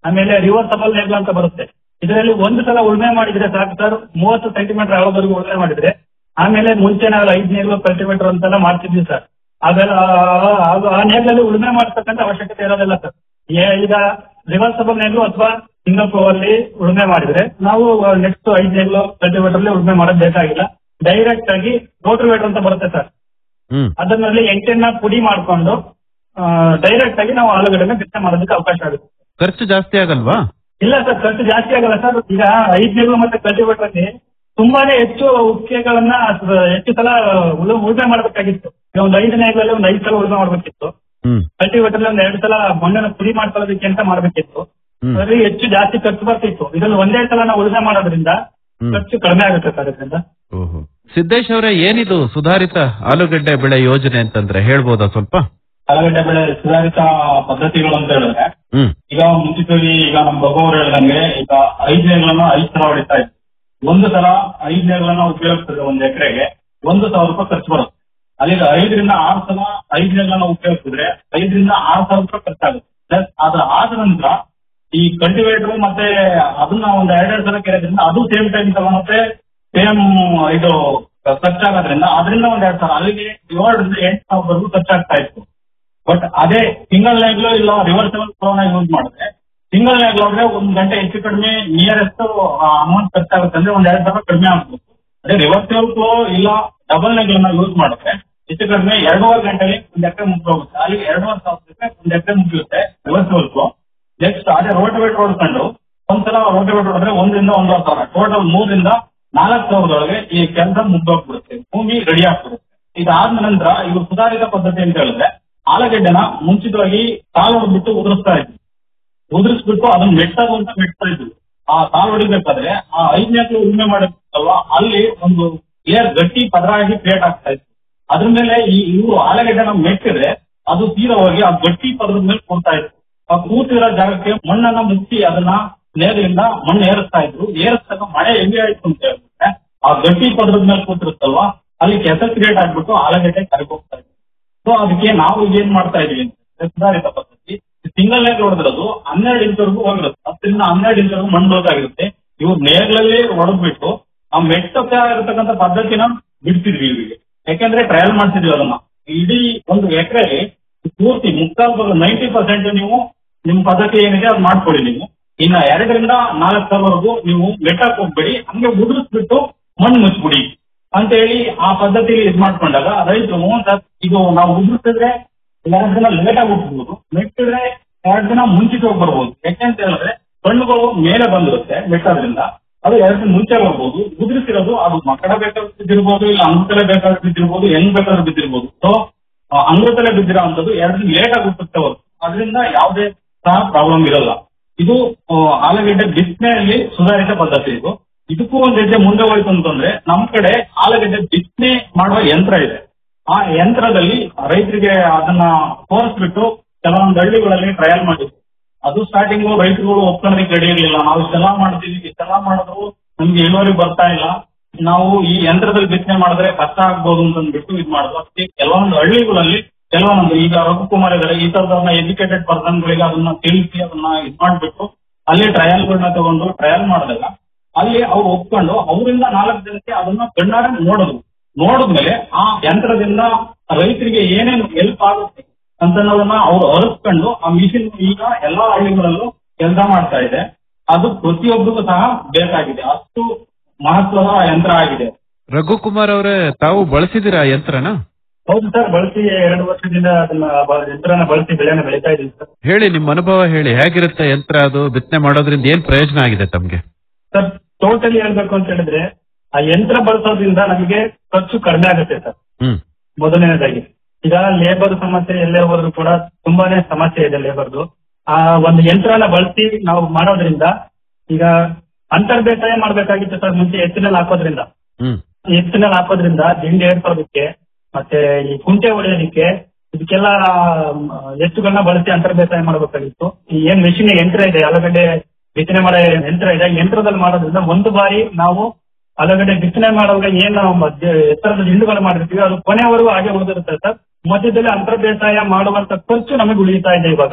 ಆಮೇಲೆ ರಿವರ್ಸಬಲ್ ನೇಗ್ಲು ಅಂತ ಬರುತ್ತೆ ಇದರಲ್ಲಿ ಒಂದು ಸಲ ಉಳುಮೆ ಮಾಡಿದ್ರೆ ಸಾಕು ಸರ್ ಮೂವತ್ತು ಸೆಂಟಿಮೀಟರ್ ಆಳದವರೆಗೂ ಉಳುಮೆ ಮಾಡಿದ್ರೆ ಆಮೇಲೆ ಮುಂಚೆ ನಾವು ಐದು ನೇಗ್ಲು ಕಲ್ಟಿವೇಟರ್ ಅಂತೆಲ್ಲ ಮಾಡ್ತಿದ್ವಿ ಸರ್ ಅದೆಲ್ಲ ಆ- ಆ- ಆ ನೇಗ್ಲಲ್ಲಿ ಉಳುಮೆ ಮಾಡ್ತಕ್ಕಂಥ ಅವಶ್ಯಕತೆ ಇರೋದಿಲ್ಲ ಸರ್ ಏ- ಈಗ ರಿವರ್ಸಬಲ್ ನೇಗ್ಲು ಅಥವಾ ಸಿಂಗಲ್ ಫ್ಲೋ ಅಲ್ಲಿ ಉಳುಮೆ ಮಾಡಿದ್ರೆ ನಾವು ನೆಕ್ಸ್ಟ್ ಐದು ನೇಗ್ಲು ಕಲ್ಟಿವೇಟರ್ ಅಲ್ಲಿ ಉಳುಮೆ ಮಾಡೋದು ಬೇಕಾಗಿಲ್ಲ ಡೈರೆಕ್ಟ್ ಆಗಿ ರೋಟರ್ವೇಟರ್ ಅಂತ ಬರುತ್ತೆ ಸರ್ ಹ್ಮ್ ಅದರಲ್ಲಿ ಎಂಟನ್ನ ಪುಡಿ ಮಾಡ್ಕೊಂಡು ಡೈರೆಕ್ಟ್ ಆಗಿ ನಾವು ಆಲೂಗಡ್ಡೆನ ಬಿತ್ತನೆ ಮಾಡೋದಕ್ಕೆ ಅವಕಾಶ ಆಗುತ್ತೆ ಖರ್ಚು ಜಾಸ್ತಿ ಆಗಲ್ವಾ ಇಲ್ಲ ಸರ್ ಖರ್ಚು ಜಾಸ್ತಿ ಆಗಲ್ಲ ಸರ್ ಈಗ ಐದು ನೇಗ್ಲು ಮತ್ತೆ ಕಲ್ಟಿವೇಟರ್ ಅಲ್ಲಿ ತುಂಬಾನೇ ಹೆಚ್ಚು ಉಕ್ಕೆಗಳನ್ನ ಅದ್ರ ಹೆಚ್ಚು ಸಲ ಉಳು ಉಳುಮೆ ಮಾಡಬೇಕಾಗಿತ್ತು ಈಗ ಒಂದು ಐದು ನೇಗ್ಲಲ್ಲಿ ಒಂದು ಐದು ಸಲ ಉಳುಮೆ ಮಾಡಬೇಕಿತ್ತು ಹ್ಮ್ ಕಲ್ಟಿವೇಟರ್ ಅಲ್ಲಿ ಒಂದು ಎರಡು ಸಲ ಮಣ್ಣನ್ನು ಪುಡಿ ಮಾಡ್ಕೊಳ್ಳೋದಕ್ಕೆ ಅಂತ ಮಾಡಬೇಕಿತ್ತು ಹ್ಮ್. ಅದ್ರಲ್ಲಿ ಹೆಚ್ಚು ಜಾಸ್ತಿ ಖರ್ಚು ಬರ್ತಿತ್ತು ಇದರಲ್ಲಿ ಒಂದೇ ಸಲ ನಾವು ಉಳುಮೆ ಮಾಡೋದ್ರಿಂದ ಹ್ಮ್. ಖರ್ಚು ಕಡಿಮೆ ಆಗುತ್ತೆ ಸರ್ ಇದರಿಂದ ಓಹೋ ಸಿದ್ದೇಶ್ ಅವರೇ ಏನಿದು ಸುಧಾರಿತ ಆಲೂಗಡ್ಡೆ ಬೆಳೆ ಯೋಜನೆ ಅಂತಂದ್ರೆ ಹೇಳ್ಬೋದಾ ಸ್ವಲ್ಪ ಆಲೂಗಡ್ಡೆ ಬೆಳೆ ಸುಧಾರಿತ ಪದ್ಧತಿಗಳು ಅಂತ ಹೇಳಿದ್ರೆ ಹ್ಮ್ ಈಗ ಮುಂಚಿತವಾಗಿ ಈಗ ನಮ್ಮ ಬಬ್ಬ ಅವರು ಹೇಳ್ದಂಗೆ ಈಗ ಐದು ನೇಗಳನ್ನ ಐದು ಸಲ ಹೊಡಿತಾ ಇತ್ತು ಒಂದು ಸಲ ಐದು ನೇಗಳನ್ನ ಉಪಯೋಗಿಸಿದ್ರೆ ಒಂದು ಎಕರೆಗೆ ಒಂದು ಸಾವಿರ ರೂಪಾಯಿ ಖರ್ಚು ಬರುತ್ತೆ ಅಲ್ಲಿಗೆ ಐದರಿಂದ ಆರು ಸಲ ಐದು ನೇಗಳನ್ನ ಉಪಯೋಗಿಸಿದ್ರೆ ಐದರಿಂದ ಆರು ಸಾವಿರ ರೂಪಾಯಿ ಖರ್ಚಾಗುತ್ತೆ ಪ್ಲಸ್ ಅದ್ರ ಆದ ನಂತರ ಈ ಕಲ್ಟಿವೇಟರ್ ಮತ್ತೆ ಅದನ್ನ ಒಂದು ಎರಡೆರಡು ಸಲ ಕೆರೆದ್ರಿಂದ ಅದು ಸೇಮ್ ಟೈಮ್ ತಗೊಳುತ್ತೆ ಸೇಮ್ ಇದು ಖರ್ಚಾಗೋದ್ರಿಂದ ಅದರಿಂದ ಒಂದ್ ಎರಡ್ ಸಾವಿರ ಅಲ್ಲಿಗೆ ಏಳರಿಂದ ಎಂಟು ಸಾವಿರವರೆಗೂ ಖರ್ಚಾಗ್ತಾ ಇತ್ತು ಬಟ್ ಅದೇ ಸಿಂಗಲ್ ಲ್ಯಾಗ್ಲು ಇಲ್ಲ ರಿವರ್ಸಬಲ್ ಫ್ಲೋನ ಯೂಸ್ ಮಾಡಿದ್ರೆ ಸಿಂಗಲ್ ಲ್ಯಾಗ್ಲು ಆದ್ರೆ ಒಂದ್ ಗಂಟೆ ಹೆಚ್ಚು ಕಡಿಮೆ ನಿಯರೆಸ್ಟ್ ಅಮೌಂಟ್ ಖರ್ಚಾಗುತ್ತೆ ಅಂದ್ರೆ ಒಂದ್ ಎರಡ್ ಸಾವಿರ ಕಡಿಮೆ ಆಗ್ಬೋದು ಅದೇ ರಿವರ್ಸಬಲ್ ಫ್ಲೋ ಇಲ್ಲ ಡಬಲ್ ಲ್ಯಾಗ್ಲನ್ನ ಯೂಸ್ ಮಾಡಿದ್ರೆ ಹೆಚ್ಚು ಕಡಿಮೆ ಎರಡೂವರೆ ಗಂಟೆಗೆ ಒಂದ್ ಎಕರೆ ಮುಗಿದೋಗುತ್ತೆ ಅಲ್ಲಿ ಎರಡೂವರೆ ಸಾವಿರ ಒಂದ್ ಎಕರೆ ಮುಗಿಯುತ್ತೆ ರಿವರ್ಸಬಲ್ ಫ್ಲೋ ನೆಕ್ಸ್ಟ್ ಅದೇ ರೋಟೋವೇಟರ್ ಹೊಡ್ಕೊಂಡು ಒಂದ್ಸಲ ರೋಟೋವೇಟರ್ ಹೊಡೆದ್ರೆ ಒಂದರಿಂದ ಒಂದೂವರೆ ಸಾವಿರ ಟೋಟಲ್ ಮೂರರಿಂದ ನಾಲ್ಕು ಸಾವಿರದೊಳಗೆ ಈ ಕೆಲಸ ಮುಗ್ದೋಗ್ಬಿಡುತ್ತೆ ಭೂಮಿ ರೆಡಿ ಆಗ್ಬಿಡುತ್ತೆ ಇದಾದ ನಂತರ ಇವು ಸುಧಾರಿತ ಪದ್ಧತಿ ಅಂತ ಹೇಳಿದ್ರೆ ಆಲೂಗಡ್ಡೆನ ಮುಂಚಿತವಾಗಿ ಸಾಲು ಹೊಡ್ಬಿಟ್ಟು ಉದುರಿಸ್ತಾ ಇದ್ವಿ ಉದುರಿಸ್ಬಿಟ್ಟು ಅದನ್ನ ಮೆಟ್ಟದು ಅಂತ ಮೆಟ್ತಾ ಇದ್ವಿ ಆ ಸಾಲು ಹೊಡಿಬೇಕಾದ್ರೆ ಆ ಐದನೇ ಉಳುಮೆ ಮಾಡಿರ್ತಲ್ವಾ ಅಲ್ಲಿ ಒಂದು ಏರ್ ಗಟ್ಟಿ ಪದರಾಗಿ ಕ್ರಿಯೇಟ್ ಆಗ್ತಾ ಇತ್ತು ಅದ್ರ ಮೇಲೆ ಈ ಇವರು ಆಲೂಗಡ್ಡೆನ ಮೆಟ್ಟಿದ್ರೆ ಅದು ತೀರಾ ಹೋಗಿ ಆ ಗಟ್ಟಿ ಪದರದ ಮೇಲೆ ಕೂರ್ತಾ ಇತ್ತು ಆ ಕೂತಿರೋ ಜಾಗಕ್ಕೆ ಮಣ್ಣನ್ನ ಮುಚ್ಚಿ ಅದನ್ನ ನೇರದಿಂದ ಮಣ್ಣು ಏರಿಸ್ತಾ ಇದ್ರು ಏರಿಸಿದಾಗ ಮಳೆ ಹೆಂಗೆ ಆಯ್ತು ಅಂತ ಹೇಳಿದ್ರೆ ಆ ಗಟ್ಟಿ ಪದರದ ಮೇಲೆ ಕೂತಿರುತ್ತಲ್ವಾ ಅಲ್ಲಿ ಕೆಸ ಕ್ರಿಯೇಟ್ ಆಗ್ಬಿಟ್ಟು ಆಲೂಗಡ್ಡೆ ಕರಗೋಗ್ತಾ ಇತ್ತು ಸೊ ಅದಕ್ಕೆ ನಾವು ಈಗ ಏನ್ ಮಾಡ್ತಾ ಇದೀವಿ ಅಂದ್ರೆ ಸುಧಾರಿತ ಪದ್ಧತಿ ಸಿಂಗಲ್ ನೇಗ್ ಹೊಡೆದಿರೋದು ಹನ್ನೆರಡು ಇಂಚವರೆಗೂ ಹೋಗಿರುತ್ತೆ ಹತ್ತರಿಂದ ಹನ್ನೆರಡು ಇಂಚವರೆಗೂ ಮಣ್ಣು ಬೇಕಾಗಿರುತ್ತೆ ಇವ್ರು ನೇಗ್ಲಲ್ಲಿ ಹೊಡೆದ್ಬಿಟ್ಟು ಆ ಮೆಟ್ಟಕ್ಕೆ ಇರತಕ್ಕಂಥ ಪದ್ಧತಿನ ಬಿಡ್ತಿದ್ವಿ ಇವ್ರಿಗೆ ಯಾಕೆಂದ್ರೆ ಟ್ರಯಲ್ ಮಾಡ್ತಿದ್ವಿ ಅದನ್ನ ಇಡೀ ಒಂದು ಎಕರೆಗೆ ಪೂರ್ತಿ ಮುಕ್ಕಾಲ್ ಭಾಗ ನೈಂಟಿ ಪರ್ಸೆಂಟ್ ನೀವು ನಿಮ್ ಪದ್ಧತಿ ಏನಿದೆ ಅದು ಮಾಡ್ಕೊಳ್ಳಿ ನೀವು ಇನ್ನ ಎರಡರಿಂದ ನಾಲ್ಕು ಸಾವಿರವರೆಗೂ ನೀವು ಮೆಟ್ಟಕ್ ಹೋಗ್ಬೇಡಿ ಹಂಗೆ ಉದುರಿಸ್ಬಿಟ್ಟು ಮಣ್ಣು ಮುಚ್ಬಿಡಿ ಅಂತ ಹೇಳಿ ಆ ಪದ್ಧತಿಲಿ ಇದ್ ಮಾಡ್ಕೊಂಡಾಗ ರೈತರು ಹ್ಞೂ ಸರ್ ಇದು ನಾವು ಉದುರಿಸಿದ್ರೆ ಎರಡು ದಿನ ಲೇಟ್ ಆಗಿ ಹೋಗ್ಬೋದು ಮೆಟ್ಟಿದ್ರೆ ಎರಡು ದಿನ ಮುಂಚಿತವಾಗಿ ಬರ್ಬೋದು ಯಾಕೆಂತ ಹೇಳಿದ್ರೆ ಕಣ್ಣುಗಳು ಮೇಲೆ ಬಂದಿರುತ್ತೆ ಮೆಟ್ಟೋದ್ರಿಂದ ಅದು ಎರಡು ದಿನ ಮುಂಚೆ ಬರ್ಬೋದು ಉದುರಿಸಿರೋದು ಅದು ಮಕ್ಕಳ ಬೇಕಾದ್ರೆ ಬಿದ್ದಿರ್ಬೋದು ಇಲ್ಲ ಅಂಗತಲೆ ಬೇಕಾದ್ರೆ ಬಿದ್ದಿರ್ಬೋದು ಹೆಂಗ್ ಬೇಕಾದ್ರೂ ಬಿದ್ದಿರ್ಬೋದು ಸೊ ಅಂಗತಲೆ ಬಿದ್ದಿರೋ ಅಂತದ್ದು ಎರಡು ದಿನ ಲೇಟ್ ಆಗಿ ಹುಟ್ಟುತ್ತೆ ಹೊರತು ಅದರಿಂದ ಯಾವುದೇ ಸಹ ಪ್ರಾಬ್ಲಮ್ ಇರಲ್ಲ ಇದು ಆ, ಆಲೂಗಡ್ಡೆ ಬಿತ್ತನೆಯಲ್ಲಿ ಸುಧಾರಿತ ಪದ್ಧತಿ ಇದು ಇದಕ್ಕೂ ಒಂದ್ ಹೆಜ್ಜೆ ಮುಂದೆ ಹೋಯ್ತು ಅಂತಂದ್ರೆ ನಮ್ ಕಡೆ ಆಲೂಗಡ್ಡೆ ಬಿತ್ತನೆ ಮಾಡುವ ಯಂತ್ರ ಇದೆ ಆ ಯಂತ್ರದಲ್ಲಿ ರೈತರಿಗೆ ಅದನ್ನ ತೋರಿಸ್ಬಿಟ್ಟು ಕೆಲವೊಂದು ಹಳ್ಳಿಗಳಲ್ಲಿ ಟ್ರಯಲ್ ಮಾಡಿದ್ವಿ ಅದು ಸ್ಟಾರ್ಟಿಂಗು ರೈತರುಗಳು ಒಪ್ಕೊಳ್ಳೋದಕ್ಕೆ ರೆಡಿ ಇರಲಿಲ್ಲ ನಾವು ಇಷ್ಟೆಲ್ಲ ಮಾಡ್ತೀವಿ ಇಷ್ಟೆಲ್ಲ ಮಾಡಿದ್ರು ನಮ್ಗೆ ಇಳುವರಿ ಬರ್ತಾ ಇಲ್ಲ ನಾವು ಈ ಯಂತ್ರದಲ್ಲಿ ಬಿತ್ತನೆ ಮಾಡಿದ್ರೆ ಕಷ್ಟ ಆಗ್ಬೋದು ಅಂತ ಅಂದ್ಬಿಟ್ಟು ಇದು ಮಾಡಿದ್ರು ಅದಕ್ಕೆ ಕೆಲವೊಂದು ಹಳ್ಳಿಗಳಲ್ಲಿ ಕೆಲವೊಂದು ಈಗ ರಘುಕುಮಾರ್ ಇದಾರೆ ಈ ತರದನ್ನ ಎಜುಕೇಟೆಡ್ ಪರ್ಸನ್ಗಳಿಗೆ ಅದನ್ನ ತಿಳಿಸಿ ಅದನ್ನ ಇದು ಮಾಡ್ಬಿಟ್ಟು ಅಲ್ಲಿ ಟ್ರಯಲ್ಗಳನ್ನ ತಗೊಂಡು ಟ್ರಯಲ್ ಮಾಡಿದಾಗ ಅಲ್ಲಿ ಅವ್ರು ಒಪ್ಕೊಂಡು ಅವರಿಂದ ನಾಲ್ಕು ಜನಕ್ಕೆ ಅದನ್ನ ಕಣ್ಣಾರೆ ನೋಡಿದ್ರು ನೋಡಿದ್ಮೇಲೆ ಆ ಯಂತ್ರದಿಂದ ರೈತರಿಗೆ ಏನೇನು ಹೆಲ್ಪ್ ಆಗುತ್ತೆ ಅಂತ ಅನ್ನೋದನ್ನ ಅವ್ರು ಅರಿಸ್ಕೊಂಡು ಆ ಮಿಷಿನ್ ಈಗ ಎಲ್ಲಾ ಹಳ್ಳಿಗಳಲ್ಲೂ ಕೆಲಸ ಮಾಡ್ತಾ ಇದೆ ಅದು ಪ್ರತಿಯೊಬ್ಬರಿಗೂ ಸಹ ಬೇಕಾಗಿದೆ ಅಷ್ಟು ಮಹತ್ವದ ಯಂತ್ರ ಆಗಿದೆ ರಘುಕುಮಾರ್ ಅವರೇ ತಾವು ಬಳಸಿದಿರಾ ಯಂತ್ರನ ಹೌದು ಸರ್ ಬಳಸಿ ಎರಡು ವರ್ಷದಿಂದ ಅದನ್ನ ಬ- ಯಂತ್ರನ ಬಳಸಿ ಬೆಳೆನ ಬೆಳೀತಾ ಇದೀವಿ ಸರ್ ಹೇಳಿ ನಿಮ್ಮ ಅನುಭವ ಹೇಳಿ ಹೇಗಿರುತ್ತೆ ಯಂತ್ರ ಅದು ಬಿತ್ತನೆ ಮಾಡೋದ್ರಿಂದ ಏನ್ ಪ್ರಯೋಜನ ಆಗಿದೆ ತಮ್ಗೆ ಸರ್ ಟೋಟಲಿ ಹೇಳ್ಬೇಕು ಅಂತ ಹೇಳಿದ್ರೆ ಆ ಯಂತ್ರ ಬಳಸೋದ್ರಿಂದ ನಮಗೆ ಖರ್ಚು ಕಡಿಮೆ ಆಗುತ್ತೆ ಸರ್ ಹ್ಮ್ ಮೊದಲನೇದಾಗಿ ಈಗ ಲೇಬರ್ ಸಮಸ್ಯೆ ಎಲ್ಲೇ ಹೋದ್ರು ಕೂಡ ತುಂಬಾನೇ ಸಮಸ್ಯೆ ಇದೆ ಲೇಬರ್ದು ಆ ಒಂದು ಯಂತ್ರನ ಬಳಸಿ ನಾವು ಮಾಡೋದ್ರಿಂದ ಈಗ ಅಂತರ್ ಬೇಸಾಯ ಮಾಡ್ಬೇಕಾಗಿತ್ತು ಸರ್ ಮುಂಚೆ ಎತ್ತಿನಲ್ಲಿ ಹಾಕೋದ್ರಿಂದ ಹ್ಮ್ ಎತ್ತಿನಲ್ಲಿ ಹಾಕೋದ್ರಿಂದ ದಿಂಡಿ ಏರ್ಸೋದಕ್ಕೆ ಮತ್ತೆ ಈ ಕುಂಟೆ ಹೊಡೆಯೋದಕ್ಕೆ ಇದಕ್ಕೆಲ್ಲ ಮ್, ಎತ್ತುಗಳನ್ನ ಬಳಸಿ ಅಂತರ ಬೇಸಾಯ ಮಾಡಬೇಕಾಗಿತ್ತು ಈ ಏನ್ ಮೆಷಿನ್ ಯಂತ್ರ ಇದೆ ಆಲೂಗಡ್ಡೆ ಬಿತ್ತನೆ ಮಾಡೋ ಯಂತ್ರ ಇದೆ ಯಂತ್ರದಲ್ಲಿ ಮಾಡೋದ್ರಿಂದ ಒಂದು ಬಾರಿ ನಾವು ಆಲೂಗಡ್ಡೆ ಬಿತ್ತನೆ ಮಾಡುವಾಗ ಏನ್ ನಾವು ಮಧ್ಯ ಎತ್ತರದ ದಿಂಡುಗಳು ಮಾಡಿರ್ತೀವಿ ಅದು ಕೊನೆವರೆಗೂ ಹಾಗೆ ಉಳಿದಿರುತ್ತೆ ಸರ್ ಮಧ್ಯದಲ್ಲಿ ಅಂತರ ಬೇಸಾಯ ಮಾಡುವಂತ ಖರ್ಚು ನಮಗೆ ಉಳಿತಾ ಇದೆ ಇವಾಗ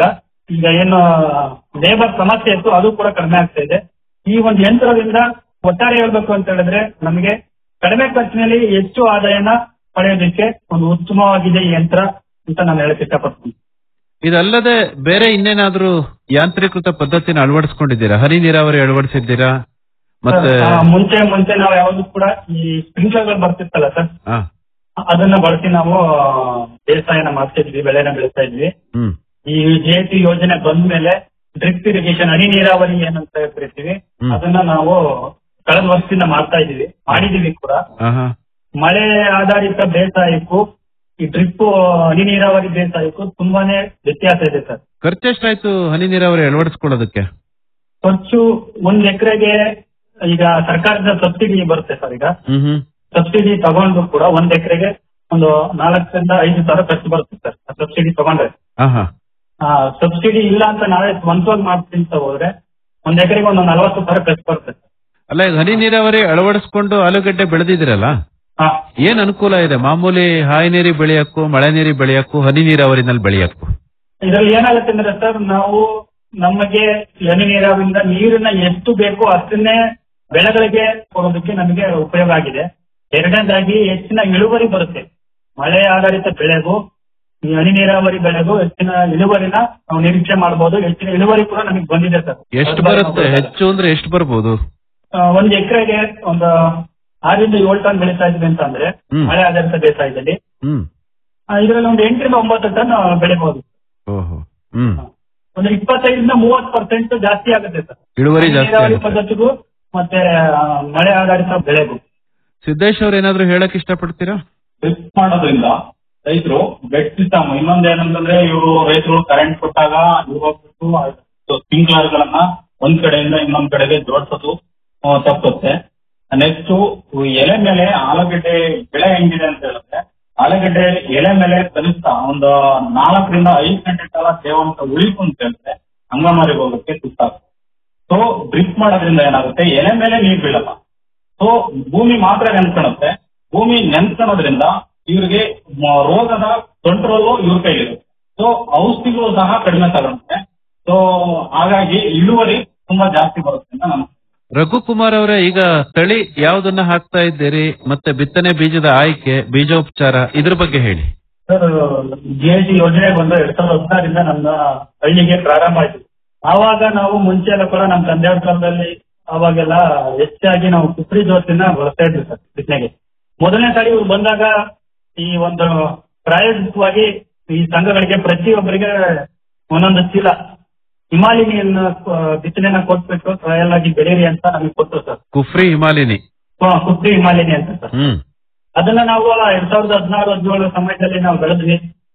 ಈಗ ಏನು ಲೇಬರ್ ಸಮಸ್ಯೆ ಇತ್ತು ಅದು ಕೂಡ ಕಡಿಮೆ ಆಗ್ತಾ ಇದೆ ಈ ಒಂದು ಯಂತ್ರದಿಂದ ಒಟ್ಟಾರೆ ಹೇಳ್ಬೇಕು ಅಂತ ಹೇಳಿದ್ರೆ ನಮಗೆ ಕಡಿಮೆ ಖರ್ಚಿನಲ್ಲಿ ಹೆಚ್ಚು ಆದಾಯನ ಪಡೆಯೋದಕ್ಕೆ ಒಂದು ಉತ್ತಮವಾಗಿದೆ ಈ ಯಂತ್ರ ಅಂತ ನಾನು ಹೇಳಕ್ ಇಷ್ಟಪಡ್ತೀನಿ ಇದಲ್ಲದೆ ಬೇರೆ ಇನ್ನೇನಾದ್ರೂ ಯಾಂತ್ರೀಕೃತ ಪದ್ಧತಿನ ಅಳವಡಿಸ್ಕೊಂಡಿದ್ದೀರಾ ಹನಿ ನೀರಾವರಿ ಅಳವಡಿಸಿದ್ದೀರಾ ಮತ್ತೆ ಆ, ಮುಂಚೆ ಮುಂಚೆ ನಾವು ಯಾವ್ದು ಕೂಡ ಈ ಸ್ಪ್ರಿಂಕ್ಲರ್ಗಳು ಬರ್ತಿತ್ತಲ್ಲ ಸರ್ ಆ, ಅದನ್ನ ಬಳಸಿ ನಾವು ಬೇಸಾಯನ ಮಾಡ್ತಾ ಇದ್ವಿ ಬೆಳೆನ ಬೆಳೆಸ್ತಾ ಇದ್ವಿ ಹ್ಮ್ ಈ ಜೆ ಪಿ ಯೋಜನೆ ಬಂದ ಮೇಲೆ ಡ್ರಿಪ್ ಇರಿಗೇಷನ್ ಹನಿ ನೀರಾವರಿ ಏನಂತ ಕರಿತೀವಿ ಹ್ಮ್. ಅದನ್ನ ನಾವು ಕಳೆದ ವರ್ಷದಿಂದ ಮಾಡ್ತಾ ಇದೀವಿ ಮಾಡಿದೀವಿ ಕೂಡ ಆಹಾ. ಮಳೆ ಆಧಾರಿತ ಬೇಸಾಯಕ್ಕೂ ಈ ಡ್ರಿಪ್ ಹನಿ ನೀರಾವರಿ ಬೇಸಾಯಕ್ಕೂ ತುಂಬಾನೇ ವ್ಯತ್ಯಾಸ ಇದೆ ಸರ್ ಖರ್ಚೆಷ್ಟಾಯ್ತು ಹನಿ ನೀರಾವರಿ ಅಳವಡಿಸ್ಕೊಳ್ಳೋದಕ್ಕೆ ಖರ್ಚು ಒಂದ್ ಎಕರೆಗೆ ಈಗ ಸರ್ಕಾರದ ಸಬ್ಸಿಡಿ ಬರುತ್ತೆ ಸರ್ ಈಗ ಹ್ಮ್ ಹ್ಮ್ ಸಬ್ಸಿಡಿ ತಗೊಂಡು ಕೂಡ ಒಂದ್ ಎಕರೆಗೆ ಒಂದು ನಾಲ್ಕರಿಂದ ಐದು ಸಾವಿರ ಖರ್ಚು ಬರುತ್ತೆ ಸರ್ ಸಬ್ಸಿಡಿ ತಗೊಂಡ್ರೆ ಆಹಾ ಸಬ್ಸಿಡಿ ಇಲ್ಲ ಅಂತ ನಾವೇ ಸ್ವಂತವಾಗಿ ಮಾಡ್ತೀನಿ ಅಂತ ಹೋದ್ರೆ ಒಂದ್ ಎಕರೆಗೆ ಒಂದು ನಲವತ್ತು ಸಾವಿರ ಖರ್ಚು ಬರುತ್ತೆ ಅಲ್ಲ ಈಗ ಹನಿ ನೀರಾವರಿ ಅಳವಡಿಸ್ಕೊಂಡು ಆಲೂಗಡ್ಡೆ ಬೆಳೆದಿದ್ದೀರಲ್ಲ ಏನ್ ಅನುಕೂಲ ಇದೆ ಮಾಮೂಲಿ ಹಾಯಿ ನೀರಿ ಬೆಳೆಯಕ್ಕೂ ಮಳೆ ನೀರಿ ಬೆಳೆಯಕ್ಕೂ ಹನಿ ನೀರಾವರಿನಲ್ಲಿ ಬೆಳೆಯಕ್ಕೂ ಇದ್ರಲ್ಲಿ ಏನಾಗುತ್ತೆ ಅಂದ್ರೆ ಸರ್ ನಾವು ನಮಗೆ ಹನಿ ನೀರಾವರಿಯಿಂದ ನೀರನ್ನ ಎಷ್ಟು ಬೇಕೋ ಅಷ್ಟನ್ನೇ ಬೆಳೆಗಳಿಗೆ ಕೊಡೋದಕ್ಕೆ ನಮಗೆ ಉಪಯೋಗ ಆಗಿದೆ ಎರಡನೇದಾಗಿ ಹೆಚ್ಚಿನ ಇಳುವರಿ ಬರುತ್ತೆ ಮಳೆ ಆಧಾರಿತ ಬೆಳೆಗೂ ಈ ಹನಿ ನೀರಾವರಿ ಬೆಳೆಗೂ ಹೆಚ್ಚಿನ ಇಳುವರಿನ ನಾವು ನಿರೀಕ್ಷೆ ಮಾಡಬಹುದು ಹೆಚ್ಚಿನ ಇಳುವರಿ ಕೂಡ ನಮಗೆ ಬಂದಿದೆ ಸರ್ ಎಷ್ಟು ಬರುತ್ತೆ ಹೆಚ್ಚು ಅಂದ್ರೆ ಎಷ್ಟು ಬರ್ಬೋದು ಆ, ಒಂದ್ ಎಕರೆಗೆ ಒಂದು ಆರರಿಂದ ಏಳು ಟನ್ ಬೆಳೀತಾ ಇದ್ವಿ ಅಂತ ಅಂದ್ರೆ ಹ್ಮ್. ಮಳೆ ಆಧಾರಿತ ಬೇಸಾಯದಲ್ಲಿ ಹ್ಮ್ ಇದರಲ್ಲಿ ಒಂದು ಎಂಟರಿಂದ ಒಂಬತ್ತು ಟನ್ ಬೆಳಿಬಹುದು ಓಹೋ ಹ್ಮ್ ಒಂದು ಇಪ್ಪತ್ತೈದರಿಂದ ಮೂವತ್ತು ಪರ್ಸೆಂಟ್ ಜಾಸ್ತಿ ಆಗುತ್ತೆ ಸರ್ ಇಳುವರಿ ಜಾಸ್ತಿ ನೀರಾವರಿ ಆಗುತ್ತೆ. ಪದ್ಧತಿಗೂ ಮತ್ತೆ ಆ, ಮಳೆ ಆಧಾರಿತ ಬೆಳೆಗೂ ಸಿದ್ದೇಶ್ ಅವ್ರು ಏನಾದ್ರು ಹೇಳಕ್ ಇಷ್ಟಪಡ್ತೀರಾ ಡ್ರಿಪ್ ಮಾಡೋದ್ರಿಂದ ರೈತರು ಬೆಡ್ ಸಿಸ್ಟಮ್ ಇನ್ನೊಂದ್ ಏನಂತಂದ್ರೆ ಇವರು ರೈತರು ಕರೆಂಟ್ ಕೊಟ್ಟಾಗ ಸ್ಪ್ರಿಂಕ್ಲರ್ ಗಳನ್ನ ಒಂದ್ ಕಡೆಯಿಂದ ಇನ್ನೊಂದ್ ಕಡೆಗೆ ಜೋಡಿಸೋದು ಆ, ತಪ್ಪುತ್ತೆ ನೆಕ್ಸ್ಟ್ ಎಲೆ ಮೇಲೆ ಆಲೂಗಡ್ಡೆ ಬೆಳೆ ಹೆಂಗಿದೆ ಅಂತ ಹೇಳಿದ್ರೆ ಆಲೂಗಡ್ಡೆ ಎಲೆ ಮೇಲೆ ಕನಿಷ್ಠ ಒಂದು ನಾಲ್ಕರಿಂದ ಐದು ಗಂಟೆ ಕಾಲ ತೇವಾಂಶ ಉಳಿತು ಅಂತ ಹೇಳಿದ್ರೆ ಅಂಗಮಾರಿ ಹೋಗಕ್ಕೆ ಸುತ್ತಾಗುತ್ತೆ ಸೊ ಡ್ರಿಪ್ ಮಾಡೋದ್ರಿಂದ ಏನಾಗುತ್ತೆ ಎಲೆ ಮೇಲೆ ನೀರು ಬೀಳಲ್ಲ ಸೊ ಭೂಮಿ ಮಾತ್ರ ನೆನ್ಸ್ಕೊಳುತ್ತೆ ಭೂಮಿ ನೆನ್ಸ್ಕೊಳೋದ್ರಿಂದ ಇವ್ರಿಗೆ ಮ- ರೋಗದ ಕಂಟ್ರೋಲು ಇವ್ರ ಕೈಲಿರುತ್ತೆ ಸೊ ಔಷಧಿಗಳು ಸಹ ಕಡಿಮೆ ತಗೊಳುತ್ತೆ ಸೊ ಹಾಗಾಗಿ ಇಳುವರಿ ತುಂಬಾ ಜಾಸ್ತಿ ಬರುತ್ತೆ ಅಂತ ನಾನು ರಘುಕುಮಾರ್ ಅವರೇ ಈಗ ತಳಿ ಯಾವ್ದನ್ನ ಹಾಕ್ತಾ ಇದ್ದೀರಿ ಮತ್ತೆ ಬಿತ್ತನೆ ಬೀಜದ ಆಯ್ಕೆ ಬೀಜೋಪಚಾರ ಇದ್ರ ಬಗ್ಗೆ ಹೇಳಿ ಸರ್ ಜಿ ಎಸ್ ಯೋಜನೆ ಬಂದು ಎರಡ್ ಸಾವಿರದ ಹದಿನಾರರಿಂದ ನಮ್ಮ ಹಳ್ಳಿಗೆ ಪ್ರಾರಂಭ ಆಯ್ತು ಆವಾಗ ನಾವು ಮುಂಚೆ ಎಲ್ಲ ಕೂಡ ನಮ್ಮ ತಂದೆಯವ್ರ ಕಾಲದಲ್ಲಿ ಅವಾಗೆಲ್ಲ ಹೆಚ್ಚಾಗಿ ನಾವು ಕುಪ್ರಿ ಜೋತಿನ ಬಳಸ್ತಾ ಇದ್ವಿ ಸರ್ ಬಿತ್ತನೆಗೆ ಮೊದಲನೇ ಸಾರಿ ಇವ್ರು ಬಂದಾಗ ಈ ಒಂದು ಪ್ರಾಯೋಗಿಕವಾಗಿ ಈ ಸಂಘಗಳಿಗೆ ಪ್ರತಿಯೊಬ್ಬರಿಗೆ ಒಂದೊಂದು ಚೀಲ ಹಿಮಾಲಿನಿಯನ್ನ ಆ, ಬಿತ್ತನೆನ ಕೊಟ್ಬಿಟ್ಟು ಟ್ರಯಲ್ ಆಗಿ ಬೆಳೀರಿ ಅಂತ ನಮಗೆ ಕೊಟ್ಟರು ಸರ್ ಕುಫ್ರಿ ಹಿಮಾಲಿನಿ ಕುಪ್ರಿ ಹಿಮಾಲಿನಿ ಅಂತ ಸರ್ ಹ್ಮ್ ಅದನ್ನ ನಾವು ಎರಡ್ ಸಾವಿರದ ಹದಿನಾರು ಹದಿನೇಳು ಸಮಯದಲ್ಲಿ ನಾವು ಬೆಳೆದ್ವಿ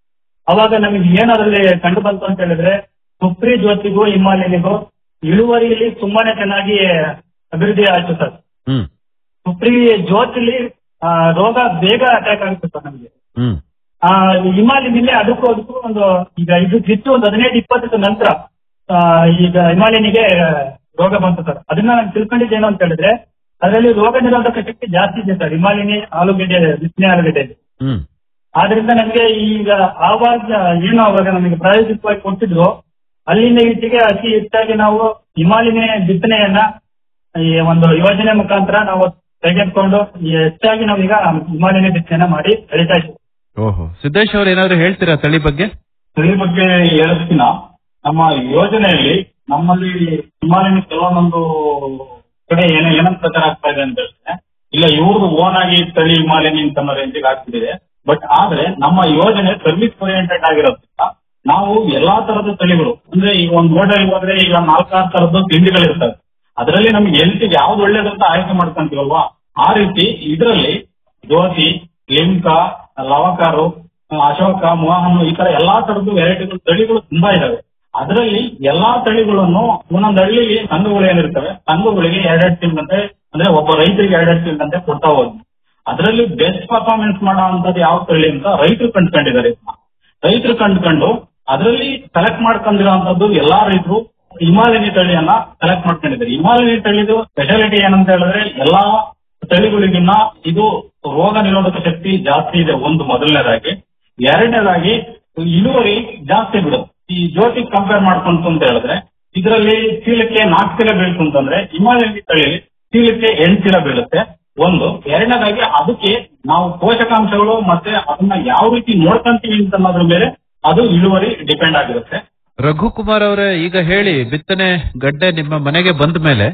ಅವಾಗ ನಮಗೆ ಏನದ್ರಲ್ಲಿ ಕಂಡು ಬಂತು ಅಂತ ಹೇಳಿದ್ರೆ ಸುಪ್ರಿ ಜ್ಯೋತಿಗೂ ಹಿಮಾಲಯನಿಗೂ ಇಳುವರಿಯಲ್ಲಿ ತುಂಬಾನೇ ಚೆನ್ನಾಗಿ ಅಭಿವೃದ್ಧಿ ಆಯ್ತು ಸರ್ ಹ್ಮ್ ಸುಪ್ರಿ ಜ್ಯೋತಿಲಿ ಆ, ರೋಗ ಬೇಗ ಅಟ್ಯಾಕ್ ಆಗುತ್ತೆ ಸರ್ ನಮಗೆ ಹ್ಮ್ ಆ ಹಿಮಾಲಯನಲ್ಲಿ ಅದಕ್ಕೂ ಅದಕ್ಕೂ ಒಂದು ಈಗ ಇದು ಬಿತ್ತು ಒಂದು ಹದಿನೈದು ಇಪ್ಪತ್ತು ನಂತರ ಆ, ಈಗ ಹಿಮಾಲಯನಿಗೆ ರೋಗ ಬಂತು ಸರ್ ಅದನ್ನ ನಾನು ತಿಳ್ಕೊಂಡಿದ್ದೇನು ಅಂತ ಹೇಳಿದ್ರೆ ಅದರಲ್ಲಿ ರೋಗ ನಿರೋಧಕ ಶಕ್ತಿ ಜಾಸ್ತಿ ಇದೆ ಸರ್ ಹಿಮಾಲಯನಿ ಆಲೂಗೆಡ್ಡೆ ಬಿತ್ತನೆ ಆಲೂಗೆಡ್ಡೆ ಹ್ಮ್ ಆದ್ರಿಂದ ನಮಗೆ ಈಗ ಆವಾಗ ಏನು ಅವಾಗ ನಮಗೆ ಪ್ರಾಯೋಗಿಕವಾಗಿ ಕೊಟ್ಟಿದ್ರು ಅಲ್ಲಿಂದ ಈಚೆಗೆ ಅತಿ ಹೆಚ್ಚಾಗಿ ನಾವು ಹಿಮಾಲಯನಿ ಬಿತ್ತನೆಯನ್ನ ಈ ಒಂದು ಯೋಜನೆ ಮುಖಾಂತರ ನಾವು ತೆಗೆದುಕೊಂಡು ಈ ಹೆಚ್ಚಾಗಿ ನಾವೀಗ ಹಿಮಾಲಯನಿ ಬಿತ್ತನೆಯನ್ನ ಮಾಡಿ ಬೆಳಿತಾ ಇದ್ದೀವಿ ಓಹೋ ಸಿದ್ದೇಶ್ ಅವ್ರು ಏನಾದ್ರು ಹೇಳ್ತೀರಾ ತಳಿ ಬಗ್ಗೆ ತಳಿ ಬಗ್ಗೆ ಹೇಳೋದಕ್ಕಿಂತ ನಮ್ಮ ಯೋಜನೆಯಲ್ಲಿ ನಮ್ಮಲ್ಲಿ ಹಿಮಾಲಯನ ಕೆಲವೊಂದೊಂದು ಕಡೆ ಏನ ಏನಂತ ಪ್ರಚಾರ ಆಗ್ತಾ ಇದೆ ಅಂತ ಹೇಳಿದ್ರೆ ಇಲ್ಲ ಇವ್ರದ್ದು ಓನ್ ಆಗಿ ತಳಿ ಹಿಮಾಲಯನಿ ಅಂತ ಅನ್ನೋ ರೇಂಜಿಗೆ ಆಗ್ತಿದೆ ಬಟ್ ಆದ್ರೆ ನಮ್ಮ ಯೋಜನೆ ಸರ್ವಿಸ್ ಓರಿಯೆಂಟೆಡ್ ಆಗಿರೋದ್ರಿಂದ ನಾವು ಎಲ್ಲಾ ತರದ ತಳಿಗಳು ಅಂದ್ರೆ ಈಗ ಒಂದ್ ಹೋಟೆಲ್ ಹೋದ್ರೆ ಈಗ ನಾಲ್ಕಾರು ತರದ್ದು ತಿಂಡಿಗಳಿರ್ತವೆ ಅದರಲ್ಲಿ ನಮ್ಗೆ ಹೆಲ್ತಿಗೆ ಯಾವ್ದು ಒಳ್ಳೇದಂತ ಆಯ್ಕೆ ಮಾಡ್ಕೊಂತೀವಲ್ವಾ ಆ ರೀತಿ ಇದರಲ್ಲಿ ಜ್ಯೋತಿ ಲಿಮ್ಕಾ ಲವಕಾರು ಅಶೋಕ ಮೋಹನ್ ಈ ತರ ಎಲ್ಲಾ ತರದ್ದು ವೆರೈಟಿಗಳು ತಳಿಗಳು ತುಂಬಾ ಇದಾವೆ ಅದರಲ್ಲಿ ಎಲ್ಲಾ ತಳಿಗಳನ್ನು ಒಂದೊಂದು ಹಳ್ಳಿಲಿ ಸಂಘಗಳು ಏನಿರ್ತವೆ ಸಂಘಗಳಿಗೆ ಎರಡೆರಡು ತಿಂಗಳಂತೆ ಅಂದ್ರೆ ಒಬ್ಬ ರೈತರಿಗೆ ಎರಡೆರಡು ತಿಂಗಳಂತೆ ಕೊಡ್ತಾ ಹೋದ್ವಿ ಅದರಲ್ಲಿ ಬೆಸ್ಟ್ ಪರ್ಫಾರ್ಮೆನ್ಸ್ ಮಾಡೋ ಅಂತದ್ದು ಯಾವ ತಳಿ ಅಂತ ರೈತರು ಕಂಡ್ಕೊಂಡಿದ್ದಾರೆ ಇದನ್ನ. ರೈತರು ಕಂಡ್ಕೊಂಡು ಅದರಲ್ಲಿ ಸೆಲೆಕ್ಟ್ ಮಾಡ್ಕೊಂಡಿರೋಂಥದ್ದು ಎಲ್ಲಾ ರೈತರು ಹಿಮಾಲಯನಿ ತಳಿಯನ್ನ ಸೆಲೆಕ್ಟ್ ಮಾಡ್ಕೊಂಡಿದ್ದಾರೆ ಹಿಮಾಲಯನಿ ತಳಿದು ಸ್ಪೆಷಾಲಿಟಿ ಏನಂತ ಹೇಳಿದ್ರೆ ಎಲ್ಲಾ ತಳಿಗಳಿಗಿನ್ನ ಇದು ರೋಗ ನಿರೋಧಕ ಶಕ್ತಿ ಜಾಸ್ತಿ ಇದೆ ಒಂದು ಮೊದಲನೇದಾಗಿ ಎರಡನೇದಾಗಿ ಇಳುವರಿ ಜಾಸ್ತಿ ಬಿಡುತ್ತೆ ಈ ಜ್ಯೋತಿ ಕಂಪೇರ್ ಮಾಡ್ಕೊಂತು ಅಂತ ಹೇಳಿದ್ರೆ ಇದರಲ್ಲಿ ಚೀಲಕ್ಕೆ ನಾಲ್ಕು ಚೀಲ ಬೀಳ್ತು ಅಂತಂದ್ರೆ ಹಿಮಾಲಯ ತಳಿಯಲ್ಲಿ ಚೀಲಕ್ಕೆ ಎಂಟು ಚೀಲ ಬೀಳುತ್ತೆ ಒಂದು ಎರಡನೇದಾಗಿ ಅದಕ್ಕೆ ನಾವು ಪೋಷಕಾಂಶಗಳು ಮತ್ತೆ ಅದನ್ನ ಯಾವ ರೀತಿ ನೋಡ್ಕೊಂತೀವಿ ಅಂತ ಅನ್ನೋದ್ರ ಮೇಲೆ ಅದು ಇಳುವರಿ ಡಿಪೆಂಡ್ ಆಗಿರುತ್ತೆ ರಘುಕುಮಾರ್ ಅವರೇ ಈಗ ಹೇಳಿ ಬಿತ್ತನೆ ಗಡ್ಡೆ ನಿಮ್ಮ ಮನೆಗೆ ಬಂದ ಮೇಲೆ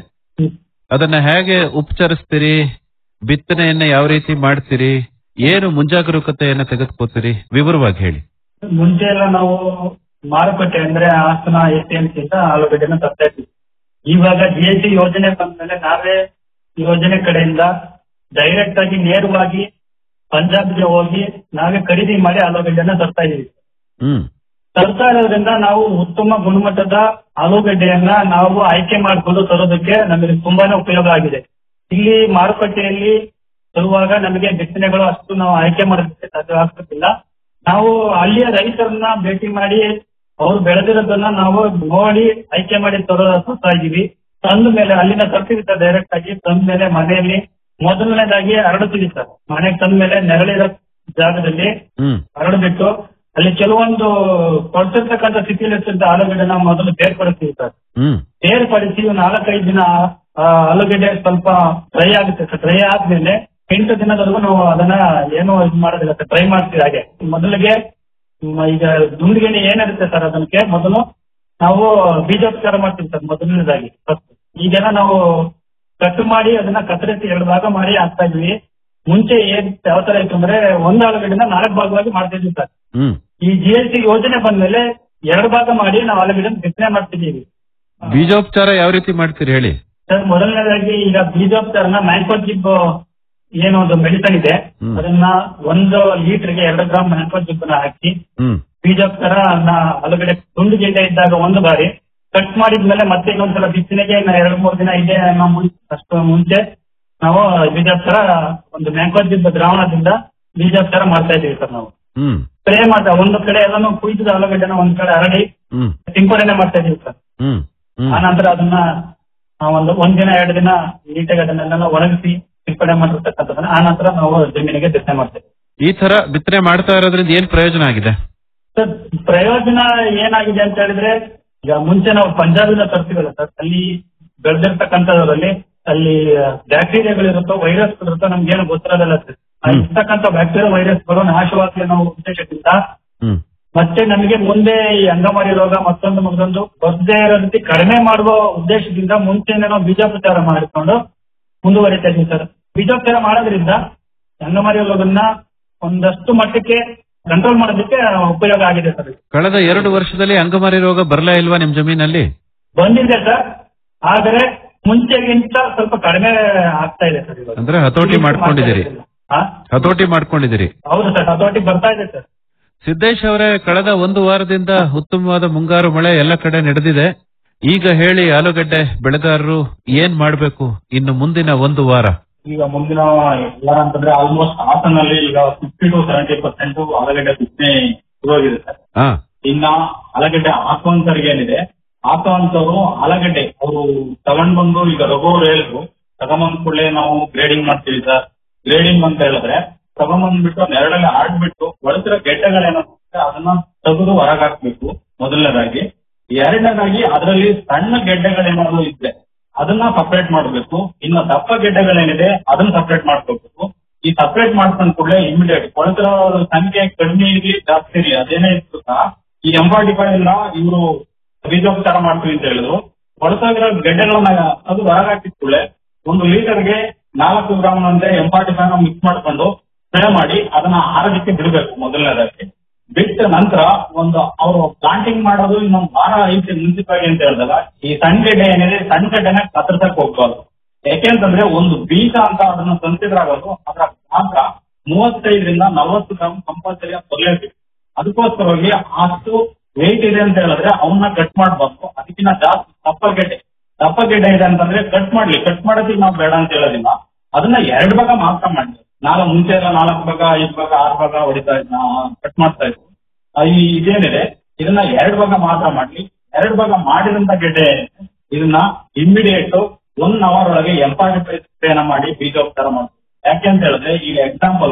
ಅದನ್ನ ಹೇಗೆ ಉಪಚರಿಸ್ತೀರಿ ಬಿತ್ತನೆಯನ್ನ ಯಾವ ರೀತಿ ಮಾಡ್ತೀರಿ ಏನು ಮುಂಜಾಗರೂಕತೆಯನ್ನ ತೆಗೆದುಕೋತೀರಿ ವಿವರವಾಗಿ ಹೇಳಿ ಮುಂಚೆ ಎಲ್ಲ ನಾವು ಮಾರುಕಟ್ಟೆ ಅಂದ್ರೆ ಹಾಸನ ಎಪಿಎಂಸಿ ಇಂದ ಆಲೂಗಡ್ಡೆನ ತರ್ತಾ ಇದ್ವಿ ಇವಾಗ ಜಿ ಎಸ್ ಟಿ ಯೋಜನೆ ಬಂದ್ಮೇಲೆ ನಾವೇ ಯೋಜನೆ ಕಡೆಯಿಂದ ಡೈರೆಕ್ಟ್ ಆಗಿ ನೇರವಾಗಿ ಪಂಜಾಬ್ಗೆ ಹೋಗಿ ನಾವೇ ಖರೀದಿ ಮಾಡಿ ಆಲೂಗಡ್ಡೆನ ತರ್ತಾ ಇದೀವಿ ಹ್ಮ್ ತರ್ತಾ ಇರೋದ್ರಿಂದ ನಾವು ಉತ್ತಮ ಗುಣಮಟ್ಟದ ಆಲೂಗಡ್ಡೆಯನ್ನ ನಾವು ಆಯ್ಕೆ ಮಾಡ್ಕೊಂಡು ತರೋದಕ್ಕೆ ನಮಗೆ ತುಂಬಾನೇ ಉಪಯೋಗ ಆಗಿದೆ ಇಲ್ಲಿ ಮಾರುಕಟ್ಟೆಯಲ್ಲಿ ತರುವಾಗ ನಮಗೆ ಬಿತ್ತನೆಗಳು ಅಷ್ಟು ನಾವು ಆಯ್ಕೆ ಮಾಡೋದಕ್ಕೆ ಸಾಧ್ಯ ಆಗ್ತಿಲ್ಲ ನಾವು ಅಲ್ಲಿಯ ರೈತರನ್ನ ಭೇಟಿ ಮಾಡಿ ಅವ್ರು ಬೆಳೆದಿರೋದನ್ನ ನಾವು ನೋಡಿ ಆಯ್ಕೆ ಮಾಡಿ ತರೋತಾ ಇದೀವಿ ತಂದ ಮೇಲೆ ಅಲ್ಲಿಂದ ತರ್ತೀವಿ ಸರ್ ಡೈರೆಕ್ಟ್ ಆಗಿ ತಂದ ಮೇಲೆ ಮನೆಯಲ್ಲಿ ಮೊದಲನೇದಾಗಿ ಹರಡುತ್ತೀವಿ ಸರ್ ಮನೆಗೆ ತಂದ ಮೇಲೆ ನೆರಳಿರೋ ಜಾಗದಲ್ಲಿ ಹ್ಮ್ ಹರಡ್ಬಿಟ್ಟು ಅಲ್ಲಿ ಕೆಲವೊಂದು ಕೊಡ್ತಿರ್ತಕ್ಕಂಥ ಸ್ಥಿತಿಯಲ್ಲಿ ಇರ್ತಕ್ಕಂಥ ಆಲೂಗಡ್ಡೆನ ಮೊದಲು ಬೇರ್ಪಡಿಸ್ತೀವಿ ಸರ್ ಹ್ಮ್ ಬೇರ್ಪಡಿಸಿ ಒಂದು ನಾಲ್ಕೈದು ದಿನ ಆ, ಆಲೂಗಡ್ಡೆ ಸ್ವಲ್ಪ ಡ್ರೈ ಆಗುತ್ತೆ ಸರ್ ಡ್ರೈ ಆದ್ಮೇಲೆ ಎಂಟು ದಿನದವರೆಗೂ ನಾವು ಅದನ್ನ ಏನು ಇದು ಮಾಡೋದಿಲ್ಲ ಸರ್ ಟ್ರೈ ಮಾಡ್ತೀವಿ ಹಾಗೆ ಮೊದಲಿಗೆ ಮ್, ಈಗ ದುಂಡಿಗೆಣ್ಣೆ ಏನಿರುತ್ತೆ ಸರ್ ಅದಕ್ಕೆ ಮೊದಲು ನಾವು ಬೀಜೋಪಚಾರ ಮಾಡ್ತೀವಿ ಸರ್ ಮೊದಲನೇದಾಗಿ first. ಈಗೆಲ್ಲ ನಾವು ಕಟ್ ಮಾಡಿ ಅದನ್ನ ಕತ್ತರಿಸಿ ಎರಡು ಭಾಗ ಮಾಡಿ ಹಾಕ್ತಾ ಇದ್ವಿ ಮುಂಚೆ ಏನ್ ಯಾವ ತರ ಇತ್ತು ಅಂದ್ರೆ ಒಂದು ಆಲೂಗಡ್ಡೆನ ನಾಲ್ಕು ಭಾಗವಾಗಿ ಮಾಡ್ತಾ ಇದ್ವಿ ಸರ್ ಹ್ಮ್ ಈ ಜಿ ಎಸ್ ಟಿ ಯೋಜನೆ ಬಂದ್ಮೇಲೆ ಎರಡು ಭಾಗ ಮಾಡಿ ನಾವು ಆಲೂಗಡ್ಡೆ ಬಿತ್ತನೆ ಮಾಡ್ತಿದ್ದೀವಿ ಬೀಜೋಪಚಾರ ಯಾವ ರೀತಿ ಮಾಡ್ತೀರಿ ಹೇಳಿ ಸರ್ ಮೊದಲನೇದಾಗಿ ಈಗ ಬೀಜೋಪಚಾರನ ಮ್ಯಾಂಕೋಜಿಬ್ ಏನೋ ಒಂದು ಮೆಡಿಸನ್ ಇದೆ ಹ್ಮ್. ಅದನ್ನ ಒಂದು ಲೀಟರ್ಗೆ ಎರಡು ಗ್ರಾಮ್ ಮ್ಯಾಂಕೋಜಿಬ್ ನ ಹಾಕಿ ಹ್ಮ್ ಬೀಜೋಪಚಾರ ಆಲೂಗಡ್ಡೆ ತುಂಡು ಗೆಡ್ಡೆ ಇದ್ದಾಗ ಒಂದು ಬಾರಿ ಕಟ್ ಮಾಡಿದ್ಮೇಲೆ ಮತ್ತೆ ಇನ್ನೊಂದ್ಸಲ ಬಿತ್ತನೆಗೆ ಇನ್ನ ಎರಡು ಮೂರು ದಿನ ಇದೆ ಅನ್ನೋ ಮುಂ- ಅಷ್ಟು ಮುಂಚೆ ನಾವು ಬೀಜೋಪಚಾರ ಒಂದು ಮ್ಯಾಂಕೋಜಿಬ್ ದ್ರಾವಣದಿಂದ ಬೀಜೋಪಚಾರ ಮಾಡ್ತಾ ಇದೀವಿ ಸರ್ ನಾವು ಹ್ಮ್ ಸ್ಪ್ರೇ ಮಾಡ್ತಾ ಒಂದು ಕಡೆ ಎಲ್ಲಾನು ಕುಯ್ದಿದ ಆಲೂಗಡ್ಡೆನ ಒಂದ್ ಕಡೆ ಹರಡಿ ಹ್ಮ್ ಸಿಂಪಡಣೆ ಮಾಡ್ತಾ ಇದೀವಿ ಸರ್ ಹ್ಮ್ ಹ್ಮ್ ಆನಂತರ ಅದನ್ನ ಆ, ಒಂದು ಒಂದ್ ದಿನ ಎರಡು ದಿನ ನೀಟಾಗಿ ಅದನ್ನೆಲ್ಲ ಒಣಗಿಸಿ ಸಿಂಪಡಣೆ ಮಾಡಿರ್ತಕ್ಕಂಥದ್ದನ್ನ ಆನಂತರ ನಾವು ಜಮೀನಿಗೆ ಬಿತ್ತನೆ ಮಾಡ್ತೇವೆ ಈ ತರ ಬಿತ್ತನೆ ಮಾಡ್ತಾ ಇರೋದ್ರಿಂದ ಏನ್ ಪ್ರಯೋಜನ ಆಗಿದೆ ಸರ್ ಪ್ರಯೋಜನ ಏನಾಗಿದೆ ಅಂತ ಹೇಳಿದ್ರೆ ಈಗ ಮುಂಚೆ ನಾವು ಪಂಜಾಬಿಂದ ತರ್ತೀವಲ್ಲ ಸರ್ ಅಲ್ಲಿ ಬೆಳೆದಿರ್ತಕ್ಕಂಥದ್ರಲ್ಲಿ ಅಲ್ಲಿ ಬ್ಯಾಕ್ಟೀರಿಯಾಗಳಿರುತ್ತೋ ವೈರಸ್ಗಳಿರುತ್ತೋ ನಮ್ಗೆ ಏನು ಗೊತ್ತಿರೋದಿಲ್ಲ ಸರ್ ಆ ಇರ್ತಕ್ಕಂಥ ಬ್ಯಾಕ್ಟೀರಿಯಾ ವೈರಸ್ಗಳು ನಾಶವಾಗಲಿ ಅನ್ನೋ ಉದ್ದೇಶದಿಂದ ಹ್ಮ್ ಮತ್ತೆ ನಮಗೆ ಮುಂದೆ ಈ ಅಂಗಮಾರಿ ರೋಗ ಮತ್ತೊಂದು ಮತ್ತೊಂದು ಬರ್ದೇ ಇರೋ ರೀತಿ ಕಡಿಮೆ ಮಾಡುವ ಉದ್ದೇಶದಿಂದ ಮುಂಚೆನೆ ನಾವು ಬೀಜೋಪಚಾರ ಮಾಡಿಕೊಂಡು ಮುಂದುವರಿತಾ ಇದ್ದೀವಿ ಸರ್ ಬೀಜೋಪಚಾರ ಮಾಡೋದ್ರಿಂದ ಅಂಗಮಾರಿ ರೋಗನ್ನ ಒಂದಷ್ಟು ಮಟ್ಟಕ್ಕೆ ಕಂಟ್ರೋಲ್ ಮಾಡೋದಕ್ಕೆ ಉಪಯೋಗ ಆಗಿದೆ ಸರ್ ಕಳೆದ ಎರಡು ವರ್ಷದಲ್ಲಿ ಅಂಗಮಾರಿ ರೋಗ ಬರಲೇ ಇಲ್ವಾ ನಿಮ್ ಜಮೀನಲ್ಲಿ ಬಂದಿದೆ ಸರ್ ಆದರೆ ಮುಂಚೆಗಿಂತ ಸ್ವಲ್ಪ ಕಡಿಮೆ ಆಗ್ತಾ ಇದೆ ಸರ್ ಇವಾಗ ಅಂದ್ರೆ ಹತೋಟಿ ಮಾಡ್ಕೊಂಡಿದ್ದೀರಿ ಹಾ? ಹತೋಟಿ ಮಾಡ್ಕೊಂಡಿದ್ದೀರಿ ಹೌದು ಸರ್ ಹತೋಟಿ ಬರ್ತಾ ಇದೆ ಸರ್ ಸಿದ್ದೇಶ್ ಅವರೇ ಕಳೆದ ಒಂದು ವಾರದಿಂದ ಉತ್ತಮವಾದ ಮುಂಗಾರು ಮಳೆ ಎಲ್ಲ ಕಡೆ ನಡೆದಿದೆ ಈಗ ಹೇಳಿ ಆಲೂಗಡ್ಡೆ ಬೆಳೆಗಾರರು ಏನ್ ಮಾಡ್ಬೇಕು ಇನ್ನು ಮುಂದಿನ ಒಂದು ವಾರ ಈಗ ಮುಂದಿನ ವಾರ ಅಂತಂದ್ರೆ ಆಲ್ಮೋಸ್ಟ್ ಹಾಸನಲ್ಲಿ ಈಗ ಫಿಫ್ಟಿ ಟು ಸೆವೆಂಟಿ ಪರ್ಸೆಂಟ್ ಆಲೂಗಡ್ಡೆ ಬಿತ್ತನೆ ಶುರುವಾಗಿದೆ ಸರ್ ಹಾ ಇನ್ನ ಆಲೂಗಡ್ಡೆ ಹಾಕುವಂತವ್ರಿಗೆ ಏನಿದೆ ಹಾಕುವಂತವ್ರು ಆಲೂಗಡ್ಡೆ ಅವರು ತಗೊಂಡ್ ಬಂದು ಈಗ ರಘು ಅವ್ರು ಹೇಳಿದ್ರು ತಗೊಂಬಂದ್ ಕೂಡಲೇ ನಾವು ಗ್ರೇಡಿಂಗ್ ಮಾಡ್ತೀವಿ ಸರ್ ಗ್ರೇಡಿಂಗ್ ಅಂತ ಹೇಳಿದ್ರೆ ತಗೊಂಬಂದ್ಬಿಟ್ಟು ನೆರಳಲ್ಲಿ ಆಡ್ಬಿಟ್ಟು ಒಳಗಿರೋ ಗೆಡ್ಡೆಗಳೇನಂತ ಅದನ್ನ ತೆಗೆದು ಹೊರಗೆ ಹಾಕ್ಬೇಕು ಮೊದಲನೇದಾಗಿ ಎರಡನೇದಾಗಿ ಅದರಲ್ಲಿ ಸಣ್ಣ ಗೆಡ್ಡೆಗಳೇನಾದ್ರು ಇದ್ರೆ ಅದನ್ನ ಸಪರೇಟ್ ಮಾಡಬೇಕು ಇನ್ನು ದಪ್ಪ ಗೆಡ್ಡೆಗಳೇನಿದೆ ಅದನ್ನ ಸಪರೇಟ್ ಮಾಡ್ಕೋಬೇಕು ಈ ಸಪರೇಟ್ ಮಾಡ್ಕೊಂಡ್ ಕೂಡಲೇ ಇಮಿಡಿಯೇಟ್ ಕೊಳತಿರೋ ಸಂಖ್ಯೆ ಕಡಿಮೆ ಇರಲಿ ಜಾಸ್ತಿ ಇರಲಿ ಅದೇನೇ ಇತ್ತು ಸಹ ಈ ಎಂಬಾಡಿಗಳೆಲ್ಲ ಇವರು ಬೀಜೋಪಚಾರ ಮಾಡ್ತೀವಿ ಅಂತ ಹೇಳಿದ್ರು ಕೊಳತಾಗಿರೋ ಗೆಡ್ಡೆಗಳನ್ನ ಅದು ಹೊರಗಾಕಿದ ಕೂಡಲೇ ಒಂದು ಲೀಟರ್ಗೆ ನಾಲ್ಕು ಗ್ರಾಮ್ ಅಂದ್ರೆ ಎಂಬಾಡಿ ಮಿಕ್ಸ್ ಮಾಡ್ಕೊಂಡು ಸ್ಪ್ರೇ ಮಾಡಿ ಅದನ್ನ ಆರೋಗ್ಯಕ್ಕೆ ಬಿಡಬೇಕು ಮೊದಲನೇದಾಗಿ ಬಿಟ್ಟ ನಂತರ ಒಂದು ಅವರು ಪ್ಲಾಂಟಿಂಗ್ ಮಾಡೋದು ಇನ್ನೊಂದು ವಾರ ಐತೆ ಮುನ್ಸಿಪಾಲಿಟಿ ಅಂತ ಹೇಳಿದಾಗ ಈ ಸಣ್ಣ ಗೆಡ್ಡೆ ಏನಿದೆ ಸಣ್ಣ ಗೆಡ್ಡೆನ ಕತ್ತರಿಸಕ್ ಹೋಗ್ಬಾರ್ದು ಯಾಕೆಂತಂದ್ರೆ ಒಂದು ಬೀಜ ಅಂತ ಅದನ್ನ ತಂತಿದ್ರಾಗೋದು ಅದರ ಮಾತ್ರ ಮೂವತ್ತೈದರಿಂದ ನಲವತ್ತು ಗ್ರಾಮ್ ಕಂಪಲ್ಸರಿ ಬರಲೇಬೇಕು ಅದಕ್ಕೋಸ್ಕರವಾಗಿ ಅಷ್ಟು ವೆಯ್ಟ್ ಇದೆ ಅಂತ ಹೇಳಿದ್ರೆ ಅವನ್ನ ಕಟ್ ಮಾಡಬಾರ್ದು ಅದಕ್ಕಿಂತ ಜಾಸ್ತಿ ದಪ್ಪ ಗೆಡ್ಡೆ ದಪ್ಪ ಗೆಡ್ಡೆ ಇದೆ ಅಂತಂದ್ರೆ ಕಟ್ ಮಾಡ್ಲಿ ಕಟ್ ಮಾಡೋದಕ್ಕೆ ನಾವು ಬೇಡ ಅಂತ ಹೇಳೋದಿಲ್ಲ ಅದನ್ನ ಎರಡು ಭಾಗ ಮಾತ್ರ ಮಾಡಿ ನಾಲ್ಕು ಮುಂಚೆ ಎಲ್ಲ ನಾಲ್ಕು ಭಾಗ ಐದು ಭಾಗ ಆರು ಭಾಗ ಹೊಡಿತಾ ಇದ್ನ ಕಟ್ ಮಾಡ್ತಾ ಇದ್ವು ಆ, ಈ ಇದೇನಿದೆ ಇದನ್ನ ಎರಡು ಭಾಗ ಮಾತ್ರ ಮಾಡ್ಲಿ ಎರಡು ಭಾಗ ಮಾಡಿದಂತ ಗೆಡ್ಡೆ ಏನಿದೆ, ಇದನ್ನ ಇಮಿಡಿಯೇಟ್ ಒನ್ ಅವರ್ ಒಳಗೆ ಎಂಪಾರ್ಟಿ ಸ್ಪ್ರೇನ ಮಾಡಿ ಬೀಜೋಪಚಾರ ಮಾಡ್ತೀವಿ ಯಾಕೆ ಅಂತ ಹೇಳಿದ್ರೆ ಈಗ ಎಕ್ಸಾಂಪಲ್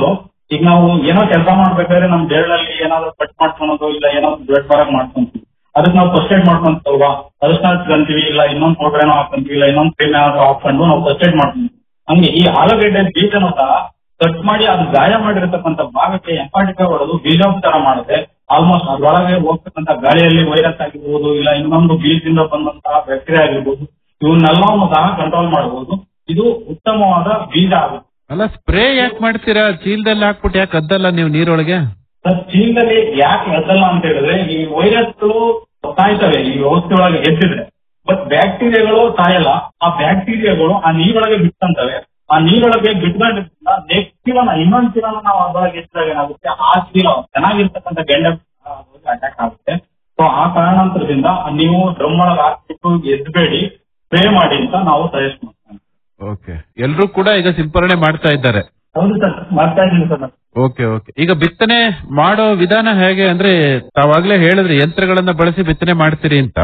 ಈಗ ನಾವು ಏನೋ ಕೆಲಸ ಮಾಡ್ಬೇಕಾದ್ರೆ ನಮ್ ಬೆರಳಲ್ಲಿ ಏನಾದ್ರು ಕಟ್ ಮಾಡ್ಕೊಳೋದು ಇಲ್ಲ ಏನಾದ್ರು ಬ್ಲಡ್ ಬರಕ್ ಮಾಡ್ಕೊಂತೀವಿ ಅದಕ್ಕೆ ನಾವು ಫಸ್ಟ್ ಏಡ್ ಮಾಡ್ಕೊಂತೀವಲ್ವಾ ಅದನ್ನ ಹಚ್ಕೊಂತೀವಿ ಇಲ್ಲ ಇನ್ನೊಂದು ಪೌಡರ್ ಏನೋ ಹಾಕೊಂತೀವಿ ಇಲ್ಲ ಇನ್ನೊಂದು ಕ್ರೀಮ್ ಏನಾದ್ರು ಹಾಕೊಂಡು ನಾವು ಫಸ್ಟ್ ಏಡ್ ಮಾಡ್ಕೊಂತೀವಿ ಹಂಗೆ ಈ ಆಲೂಗಡ್ಡೆ ಬೀಜನೂ ಸಹ ಕಟ್ ಮಾಡಿ ಅದು ಗಾಯ ಮಾಡಿರತಕ್ಕಂಥ ಭಾಗಕ್ಕೆ ಎಂಪಾಟಿಕ ಹೊಡೆದು ಬೀಜೋಪಚಾರ ಮಾಡುತ್ತೆ ಆಲ್ಮೋಸ್ಟ್ ಅದ್ರೊಳಗೆ ಹೋಗ್ತಕ್ಕಂಥ ಗಾಳಿಯಲ್ಲಿ ವೈರಸ್ ಆಗಿರ್ಬೋದು ಇಲ್ಲ ಇನ್ನೊಂದು ಬೀಜದಿಂದ ಬಂದಂತಹ ಬ್ಯಾಕ್ಟೀರಿಯಾ ಆಗಿರ್ಬೋದು ಇವನ್ನೆಲ್ಲವನ್ನು ಸಹ ಕಂಟ್ರೋಲ್ ಮಾಡಬಹುದು ಇದು ಉತ್ತಮವಾದ ಬೀಜ ಆಗುತ್ತೆ ಅಲ್ಲ ಸ್ಪ್ರೇ ಯಾಕೆ ಮಾಡ್ತೀರಾ ಚೀಲದಲ್ಲಿ ಹಾಕ್ಬಿಟ್ಟು ಯಾಕೆ ಅದ್ದಲ್ಲ ನೀವು ನೀರೊಳಗೆ ಸರ್ ಚೀಲದಲ್ಲಿ ಯಾಕೆ ಎದ್ದಲ್ಲ ಅಂತ ಹೇಳಿದ್ರೆ ಈ ವೈರಸ್ ಸಾಯ್ತವೆ ಈ ವ್ಯವಸ್ಥೆ ಒಳಗೆ ಎದ್ದಿದ್ರೆ ಬಟ್ ಬ್ಯಾಕ್ಟೀರಿಯಾಗಳು ಸಾಯಲ್ಲ ಆ ಬ್ಯಾಕ್ಟೀರಿಯಾಗಳು ಆ ನೀರೊಳಗೆ ಬಿಟ್ಟಂತವೆ ಆ ನೀರೊಳಗೆ ಬಿಟ್ಕೊಂಡಿದ್ರಿಂದ ನೆಕ್ಸ್ಟ್ ಚೀಲನ ಇನ್ನೊಂದು ಚೀಲನ ನಾವು ಅದರೊಳಗೆ ಎತ್ತಿದಾಗ ಏನಾಗುತ್ತೆ ಆ ಚೀಲ ಚೆನ್ನಾಗಿರ್ತಕ್ಕಂಥ ಗೆಂಡೆ ಅಟ್ಯಾಕ್ ಆಗುತ್ತೆ ಸೊ ಆ ಕಾರಣಾಂತರದಿಂದ ನೀವು ಡ್ರಮ್ ಒಳಗೆ ಹಾಕ್ಬಿಟ್ಟು ಎದ್ಬೇಡಿ ಸ್ಪ್ರೇ ಮಾಡಿ ಅಂತ ನಾವು ಸಜೆಸ್ಟ್ ಮಾಡ್ತೀವಿ ಓಕೆ ಎಲ್ರೂ ಕೂಡ ಈಗ ಸಿಂಪರಣೆ ಮಾಡ್ತಾ ಇದ್ದಾರೆ ಹೌದು ಸರ್ ಮಾಡ್ತಾ ಇದ್ದೀನಿ ಸರ್ ನಾನು ಓಕೆ ಓಕೆ ಈಗ ಬಿತ್ತನೆ ಮಾಡೋ ವಿಧಾನ ಹೇಗೆ ಅಂದ್ರೆ ತಾವಾಗ್ಲೇ ಹೇಳಿದ್ರಿ ಯಂತ್ರಗಳನ್ನ ಬಳಸಿ ಬಿತ್ತನೆ ಮಾಡ್ತೀರಿ ಅಂತ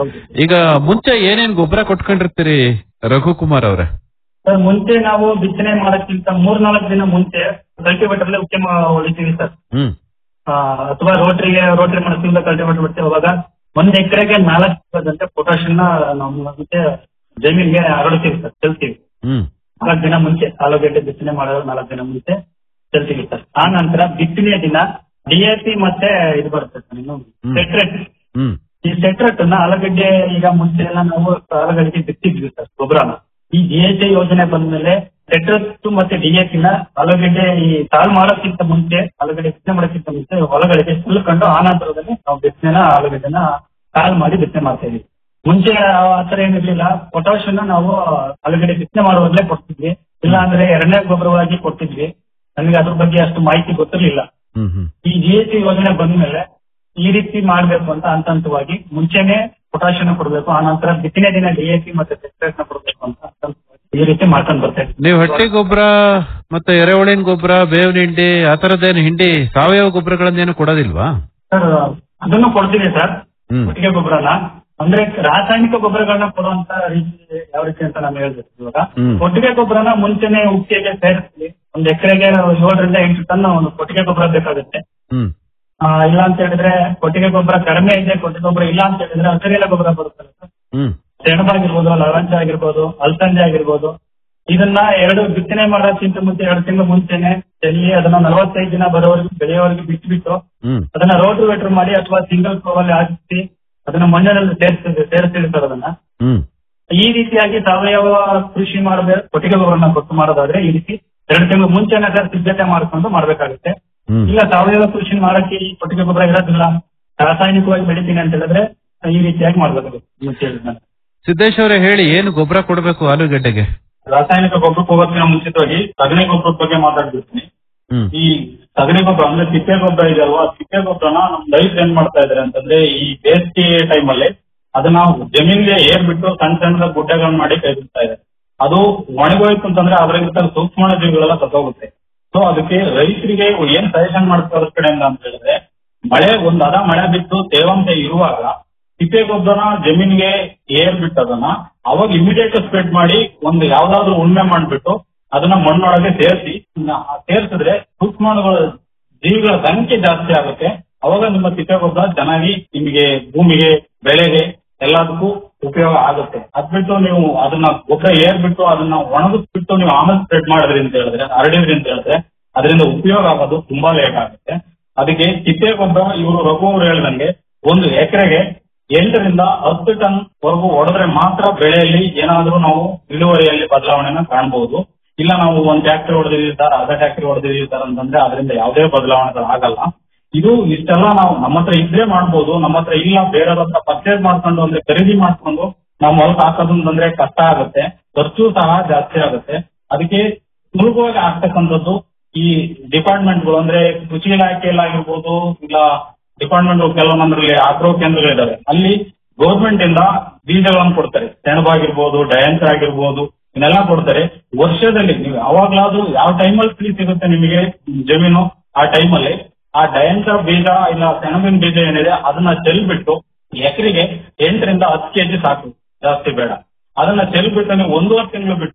ಈಗ ಮುಂಚೆ ಏನೇನ್ ಗೊಬ್ಬರ ಕೊಟ್ಕೊಂಡಿರ್ತೀರಿ ರಘುಕುಮಾರ್ ಅವ್ರೆ ಸರ್ ಮುಂಚೆ ನಾವು ಬಿತ್ತನೆ ಮಾಡೋಕ್ಕಿಂತ ಮೂರ್ ನಾಲ್ಕು ದಿನ ಮುಂಚೆ ಕಲ್ಟಿವೇಟರ್ ಉತ್ತಮ ಹೊಡಿತೀವಿ ಸರ್ ಹ್ಮ್ ಆ, ಅಥವಾ ರೋಟ್ರಿಗೆ ರೋಟ್ರಿ ಮಾಡಿಸ್ತಿಲ್ಲ ಕಲ್ಟಿವೇಟರ್ ಬಿಡ್ತೀವಿ ಅವಾಗ ಒಂದ್ ಎಕರೆಗೆ ನಾಲ್ಕು ಗಂಟೆ ಪೊಟ್ಯಾಷಿಯನ್ನ ನಾವು ಮತ್ತೆ ಜಮೀನ್ಗೆ ಹರಡ್ತೀವಿ ಸರ್ ಚೆಲ್ತೀವಿ ಹ್ಮ್ ನಾಲ್ಕು ದಿನ ಮುಂಚೆ ಆಲೂಗಡ್ಡೆ ಬಿತ್ತನೆ ಮಾಡೋ ನಾಲ್ಕು ದಿನ ಮುಂಚೆ ಚೆಲ್ತೀವಿ ಸರ್ ಆ ನಂತರ ಬಿತ್ತನೆ ದಿನ ಡಿಎಪಿ ಮತ್ತೆ ಇದು ಬರುತ್ತೆ ಸರ್ ಇನ್ನು ಸೆಟ್ರೆಟ್ ಹ್ಮ್ ಈ ಸೆಟ್ರೆಟ್ ಅನ್ನ ಆಲೂಗಡ್ಡೆ ಈಗ ಮುಂಚೆ ಎಲ್ಲ ನಾವು ಆಲೂಗಡ್ಡೆಗೆ ಬಿತ್ತಿದ್ವಿ ಸರ್ ಗೊಬ್ಬರನ ಈ ಡಿಎಚ್ ಯೋಜನೆ ಬಂದ್ಮೇಲೆ ಸೆಟ್ರೆಟ್ ಮತ್ತೆ ಡಿಎಪಿನ ಆಲೂಗಡ್ಡೆ ಈ ಸಾಲ್ ಮಾಡೋಕ್ಕಿಂತ ಮುಂಚೆ ಆಲೂಗಡ್ಡೆ ಬಿತ್ತನೆ ಮಾಡೋಕ್ಕಿಂತ ಮುಂಚೆ ಹೊಲಗಳಿಗೆ ಸುಲ್ಕೊಂಡು ಆ ನಂತರದಲ್ಲಿ ನಾವು ಬಿತ್ತನೆನ ಆಲೂಗಡ್ಡೆನ ಸಾಲ್ ಮಾಡಿ ಬಿತ್ತನೆ ಮಾಡ್ತಾ ಇದೀವಿ ಮುಂಚೆ ಆ ತರ ಏನಿರ್ಲಿಲ್ಲ ಪೊಟಾಷನ್ನ ನಾವು ಆಲೂಗಡ್ಡೆ ಬಿತ್ತನೆ ಮಾಡುವಾಗಲೇ ಕೊಡ್ತಿದ್ವಿ ಇಲ್ಲ ಅಂದ್ರೆ ಎರಡನೇ ಗೊಬ್ಬರವಾಗಿ ಕೊಡ್ತಿದ್ವಿ ನನಗೆ ಅದ್ರ ಬಗ್ಗೆ ಅಷ್ಟು ಮಾಹಿತಿ ಗೊತ್ತಿರ್ಲಿಲ್ಲ ಹ್ಮ್ ಹ್ಮ್ ಈ ಜಿ ಎಸ್ ಟಿ ಯೋಜನೆ ಬಂದ್ಮೇಲೆ ಈ ರೀತಿ ಮಾಡ್ಬೇಕು ಅಂತ ಹಂತ ಹಂತವಾಗಿ ಮುಂಚೆನೆ ಪೊಟ್ಯಾಷಿಯಂ ಕೊಡಬೇಕು ಆ ನಂತರ ಬಿತ್ತನೆ ದಿನ ಡಿ ಎ ಪಿ ಮತ್ತೆ ಸೆಕ್ಟರ್ಸ್ ನ ಕೊಡಬೇಕು ಅಂತ ಹಂತ ಹಂತವಾಗಿ ಈ ರೀತಿ ಮಾಡ್ಕೊಂಡ್ ಬರ್ತಾ ಇದ್ದೀವಿ. ನೀವು ಹಟ್ಟಿ ಗೊಬ್ಬರ ಮತ್ತೆ ಎರೆಹುಳಿನ ಗೊಬ್ಬರ ಬೇವಿನ ಹಿಂಡಿ ಆ ತರದ್ದೇನು ಹಿಂಡಿ ಸಾವಯವ ಗೊಬ್ಬರಗಳನ್ನೇನು ಕೊಡೋದಿಲ್ವಾ ಸರ್ ಅದನ್ನು ಕೊಡ್ತೀವಿ ಸರ್ ಹ್ಮ್ ಕೊಟ್ಟಿಗೆ ಗೊಬ್ಬರನ ಅಂದ್ರೆ ರಾಸಾಯನಿಕ ಗೊಬ್ಬರಗಳನ್ನ ಕೊಡುವಂತ ರೀತಿ ಯಾವ ರೀತಿ ಅಂತ ನಾನು ಹೇಳ್ಬೇಕು ಇವಾಗ ಹ್ಮ್. ಕೊಟ್ಟಿಗೆ ಗೊಬ್ಬರನ ಮುಂಚೆನೆ ಉಕ್ಕಿಗೆ ಸೇರಿಸ್ತೀವಿ ಒಂದು ಎಕರೆಗೆ ಏಳರಿಂದ ಎಂಟು ಟನ್ ಒಂದು ಕೊಟ್ಟಿಗೆ ಗೊಬ್ಬರ ಬೇಕಾಗುತ್ತೆ ಹ್ಮ್ ಆ, ಇಲ್ಲ ಅಂತ ಹೇಳಿದ್ರೆ ಕೊಟ್ಟಿಗೆ ಗೊಬ್ಬರ ಕಡಿಮೆ ಇದೆ ಕೊಟ್ಟಿಗೆ ಗೊಬ್ಬರ ಇಲ್ಲ ಅಂತ ಹೇಳಿದ್ರೆ ಹಸಿರೆಲೆ ಗೊಬ್ಬರ ಬರುತ್ತಲ್ಲ ಸರ್ ಹ್ಮ್ ಸೆಣಬಾಗಿರ್ಬೋದು ಲವಂಚ ಆಗಿರ್ಬೋದು ಅಲ್ಸಂದೆ ಆಗಿರ್ಬೋದು ಇದನ್ನ ಎರಡು ಬಿತ್ತನೆ ಮಾಡೋಕ್ಕಿಂತ ಮುಂಚೆ ಎರಡು ತಿಂಗಳು ಮುಂಚೆನೆ ಚೆಲ್ಲಿ ಅದನ್ನ ನಲವತ್ತೈದು ದಿನ ಬರೋವರೆಗೂ ಬೆಳೆಯೋವರೆಗೂ ಬಿಟ್ಬಿಟ್ಟು ಹ್ಮ್ ಅದನ್ನ ರೋಟ್ರಿವೇಟರ್ ಮಾಡಿ ಅಥವಾ ಸಿಂಗಲ್ ಕೋವಲ್ಲಿ ಹಾಕಿಸಿ ಅದನ್ನ ಮಣ್ಣಿನಲ್ಲಿ ಸೇರಿಸ್ತೀವಿ ಸೇರಿಸ್ತೀವಿ ಸರ್ ಅದನ್ನ ಹ್ಮ್ ಈ ರೀತಿಯಾಗಿ ಸಾವಯವ ಕೃಷಿ ಮಾಡಬೇಕು ಕೊಟ್ಟಿಗೆ ಗೊಬ್ಬರನ ಕೊಟ್ಟು ಮಾಡೋದಾದ್ರೆ ಈ ರೀತಿ ಎರಡು ತಿಂಗಳು ಮುಂಚೆನೆ ಸರ್ ಸಿದ್ಧತೆ ಮಾಡ್ಕೊಂಡು ಮಾಡ್ಬೇಕಾಗುತ್ತೆ ಹ್ಮ್ ಇಲ್ಲ ಸಾವಯವ ಕೃಷಿ ಮಾಡಕ್ಕೆ ಈ ಕೊಟ್ಟಿಗೆ ಗೊಬ್ಬರ ಇರೋದಿಲ್ಲ ರಾಸಾಯನಿಕವಾಗಿ ಬೆಳಿತೀನಿ ಅಂತ ಹೇಳಿದ್ರೆ ಈ ರೀತಿಯಾಗಿ ಮಾಡ್ಬೇಕಾಗುತ್ತೆ ಮುಂಚೆ ಹೇಳಿದ್ನಲ್ಲ. ಸಿದ್ದೇಶ್ ಅವರೇ ಹೇಳಿ ಏನು ಗೊಬ್ಬರ ಕೊಡಬೇಕು ಆಲೂಗಡ್ಡೆಗೆ ರಾಸಾಯನಿಕ ಗೊಬ್ಬರಕ್ಕೆ ಹೋಗೋದಕ್ಕಿಂತ ಮುಂಚಿತವಾಗಿ ಸಗಣಿ ಗೊಬ್ಬರದ ಬಗ್ಗೆ ಮಾತಾಡ್ಬಿಡ್ತೀನಿ ಹ್ಮ್ ಈ ಸಗಣಿ ಗೊಬ್ಬರ ಅಂದ್ರೆ ತಿಪ್ಪೆ ಗೊಬ್ಬರ ಇದೆ ಅಲ್ವಾ ತಿಪ್ಪೆ ಗೊಬ್ಬರನ ನಮ್ ರೈತರು ಏನ್ ಮಾಡ್ತಾ ಇದಾರೆ ಅಂತಂದ್ರೆ ಈ ಬೇಸಿಗೆ ಟೈಮ್ ಅಲ್ಲಿ ಅದನ್ನ ಜಮೀನ್ಗೆ ಏರ್ಬಿಟ್ಟು ಸಣ್ಣ ಸಣ್ಣ ಗುಡ್ಡೆಗಳನ್ನ ಮಾಡಿ ಕೈ ಬಿಡ್ತಾ ಇದೆ ಅದು ಒಣಗೋಯ್ತು ಅಂತಂದ್ರೆ ಅದ್ರಾಗಿರ್ತ ಸೂಕ್ಷ್ಮ ಜೀವಿಗಳೆಲ್ಲ ಸತ್ತೋಗುತ್ತೆ ಸೊ ಅದಕ್ಕೆ ರೈತರಿಗೆ ಏನ್ ಸಜೆಷನ್ ಮಾಡ್ತಾರೆ ಕಡೆಯಿಂದ ಅಂತ ಹೇಳಿದ್ರೆ ಮಳೆ ಒಂದ್ ಅದ ಮಳೆ ಬಿಟ್ಟು ತೇವಾಂಶ ಇರುವಾಗ ತಿಪ್ಪೆ ಗೊಬ್ಬರನ ಜಮೀನಿಗೆ ಏರ್ ಬಿಟ್ಟು ಅದನ್ನ ಅವಾಗ ಇಮಿಡಿಯೇಟ್ ಸ್ಪ್ರೆಡ್ ಮಾಡಿ ಒಂದು ಯಾವ್ದಾದ್ರು ಉಳ್ಮೆ ಮಾಡ್ಬಿಟ್ಟು ಅದನ್ನ ಮಣ್ಣೊಳಗೆ ಸೇರಿಸಿ ಸೇರಿಸಿದ್ರೆ ಸೂಕ್ಷ್ಮಾಣುಗಳ ಜೀವಿಗಳ ಸಂಖ್ಯೆ ಜಾಸ್ತಿ ಆಗುತ್ತೆ ಅವಾಗ ನಿಮ್ಮ ತಿಪ್ಪೆ ಗೊಬ್ಬರ ಚೆನ್ನಾಗಿ ನಿಮಗೆ ಭೂಮಿಗೆ ಬೆಳೆಗೆ ಎಲ್ಲದಕ್ಕೂ ಉಪಯೋಗ ಆಗುತ್ತೆ ಅದ್ ಬಿಟ್ಟು ನೀವು ಅದನ್ನ ಗೊಬ್ಬರ ಏರ್ಬಿಟ್ಟು ಅದನ್ನ ಒಣಗಿಸ್ಬಿಟ್ಟು ನೀವು ಆಮೇಲೆ ಸ್ಪ್ರೆಡ್ ಮಾಡಿದ್ರಿ ಅಂತ ಹೇಳಿದ್ರೆ ಹರಡಿದ್ರಿ ಅಂತ ಹೇಳಿದ್ರೆ ಅದರಿಂದ ಉಪಯೋಗ ಆಗೋದು ತುಂಬಾ ಲೇಟ್ ಆಗುತ್ತೆ ಅದಕ್ಕೆ ತಿಪ್ಪೆ ಗೊಬ್ಬರ ಇವರು ರಘು ಅವರು ಹೇಳ್ದಂಗೆ ಒಂದು ಎಕರೆಗೆ ಎಂಟರಿಂದ ಹತ್ತು ಟನ್ ವರೆಗೂ ಹೊಡೆದ್ರೆ ಮಾತ್ರ ಬೆಳೆಯಲ್ಲಿ ಏನಾದ್ರೂ ನಾವು ಇಳುವರಿಯಲ್ಲಿ ಬದಲಾವಣೆನ ಕಾಣಬಹುದು ಇಲ್ಲ ನಾವು ಒಂದ್ ಟ್ಯಾಕ್ಟರ್ ಹೊಡೆದಿದ್ದೀವಿ ಸರ್ ಅರ್ಧ ಟ್ಯಾಕ್ಟರ್ ಹೊಡೆದಿದ್ದೀವಿ ಸರ್ ಅಂತಂದ್ರೆ ಅದರಿಂದ ಯಾವುದೇ ಬದಲಾವಣೆಗಳು ಆಗಲ್ಲ ಇದು ಇಷ್ಟೆಲ್ಲ ನಾವು ನಮ್ಮ ಹತ್ರ ಇದ್ರೆ ಮಾಡ್ಬೋದು ನಮ್ಮ ಹತ್ರ ಇಲ್ಲ ಬೇರೆಯವ್ರ ಹತ್ರ ಪರ್ಚೇಸ್ ಮಾಡ್ಕೊಂಡು ಅಂದ್ರೆ ಖರೀದಿ ಮಾಡ್ಕೊಂಡು ನಾವು ಹೊಲಕ್ಕೆ ಹಾಕೋದು ಅಂತಂದ್ರೆ ಕಷ್ಟ ಆಗುತ್ತೆ ಖರ್ಚು ಸಹ ಜಾಸ್ತಿ ಆಗುತ್ತೆ ಅದಕ್ಕೆ ಸುಲಭವಾಗಿ ಆಗ್ತಕ್ಕಂಥದ್ದು ಈ ಡಿಪಾರ್ಟ್ಮೆಂಟ್ಗಳು ಅಂದ್ರೆ ಕೃಷಿ ಇಲಾಖೆಯಲ್ಲಾಗಿರ್ಬೋದು ಇಲ್ಲ ಡಿಪಾರ್ಟ್ಮೆಂಟ್ ಕೆಲವೊಂದ್ರಲ್ಲಿ ಆಗ್ರೋ ಕೇಂದ್ರಗಳಿದಾವೆ ಅಲ್ಲಿ ಗೌರ್ಮೆಂಟ್ ಇಂದ ಬೀಜಗಳನ್ನು ಕೊಡ್ತಾರೆ ಸೆಣಬಾಗಿರ್ಬೋದು ಡಯನ್ಸ್ ಆಗಿರ್ಬೋದು ಇವನ್ನೆಲ್ಲ ಕೊಡ್ತಾರೆ ವರ್ಷದಲ್ಲಿ ನೀವು ಯಾವಾಗ್ಲಾದ್ರೂ ಯಾವ ಟೈಮಲ್ಲಿ ಫ್ರೀ ಸಿಗುತ್ತೆ ನಿಮಗೆ ಜಮೀನು ಆ ಟೈಮಲ್ಲಿ ಆ ಡಯನ್ಸ ಬೀಜ ಇಲ್ಲ ಸೆಣಬಿನ ಬೀಜ ಏನಿದೆ ಅದನ್ನ ಚೆಲ್ಬಿಟ್ಟು ಎಕರೆಗೆ ಎಂಟರಿಂದ ಹತ್ತು ಕೆಜಿ ಸಾಕು ಜಾಸ್ತಿ ಬೇಡ ಅದನ್ನ ಚೆಲ್ಬಿಟ್ಟು ನೀವು ಒಂದೂವರೆ ತಿಂಗಳು ಬಿಟ್ಟು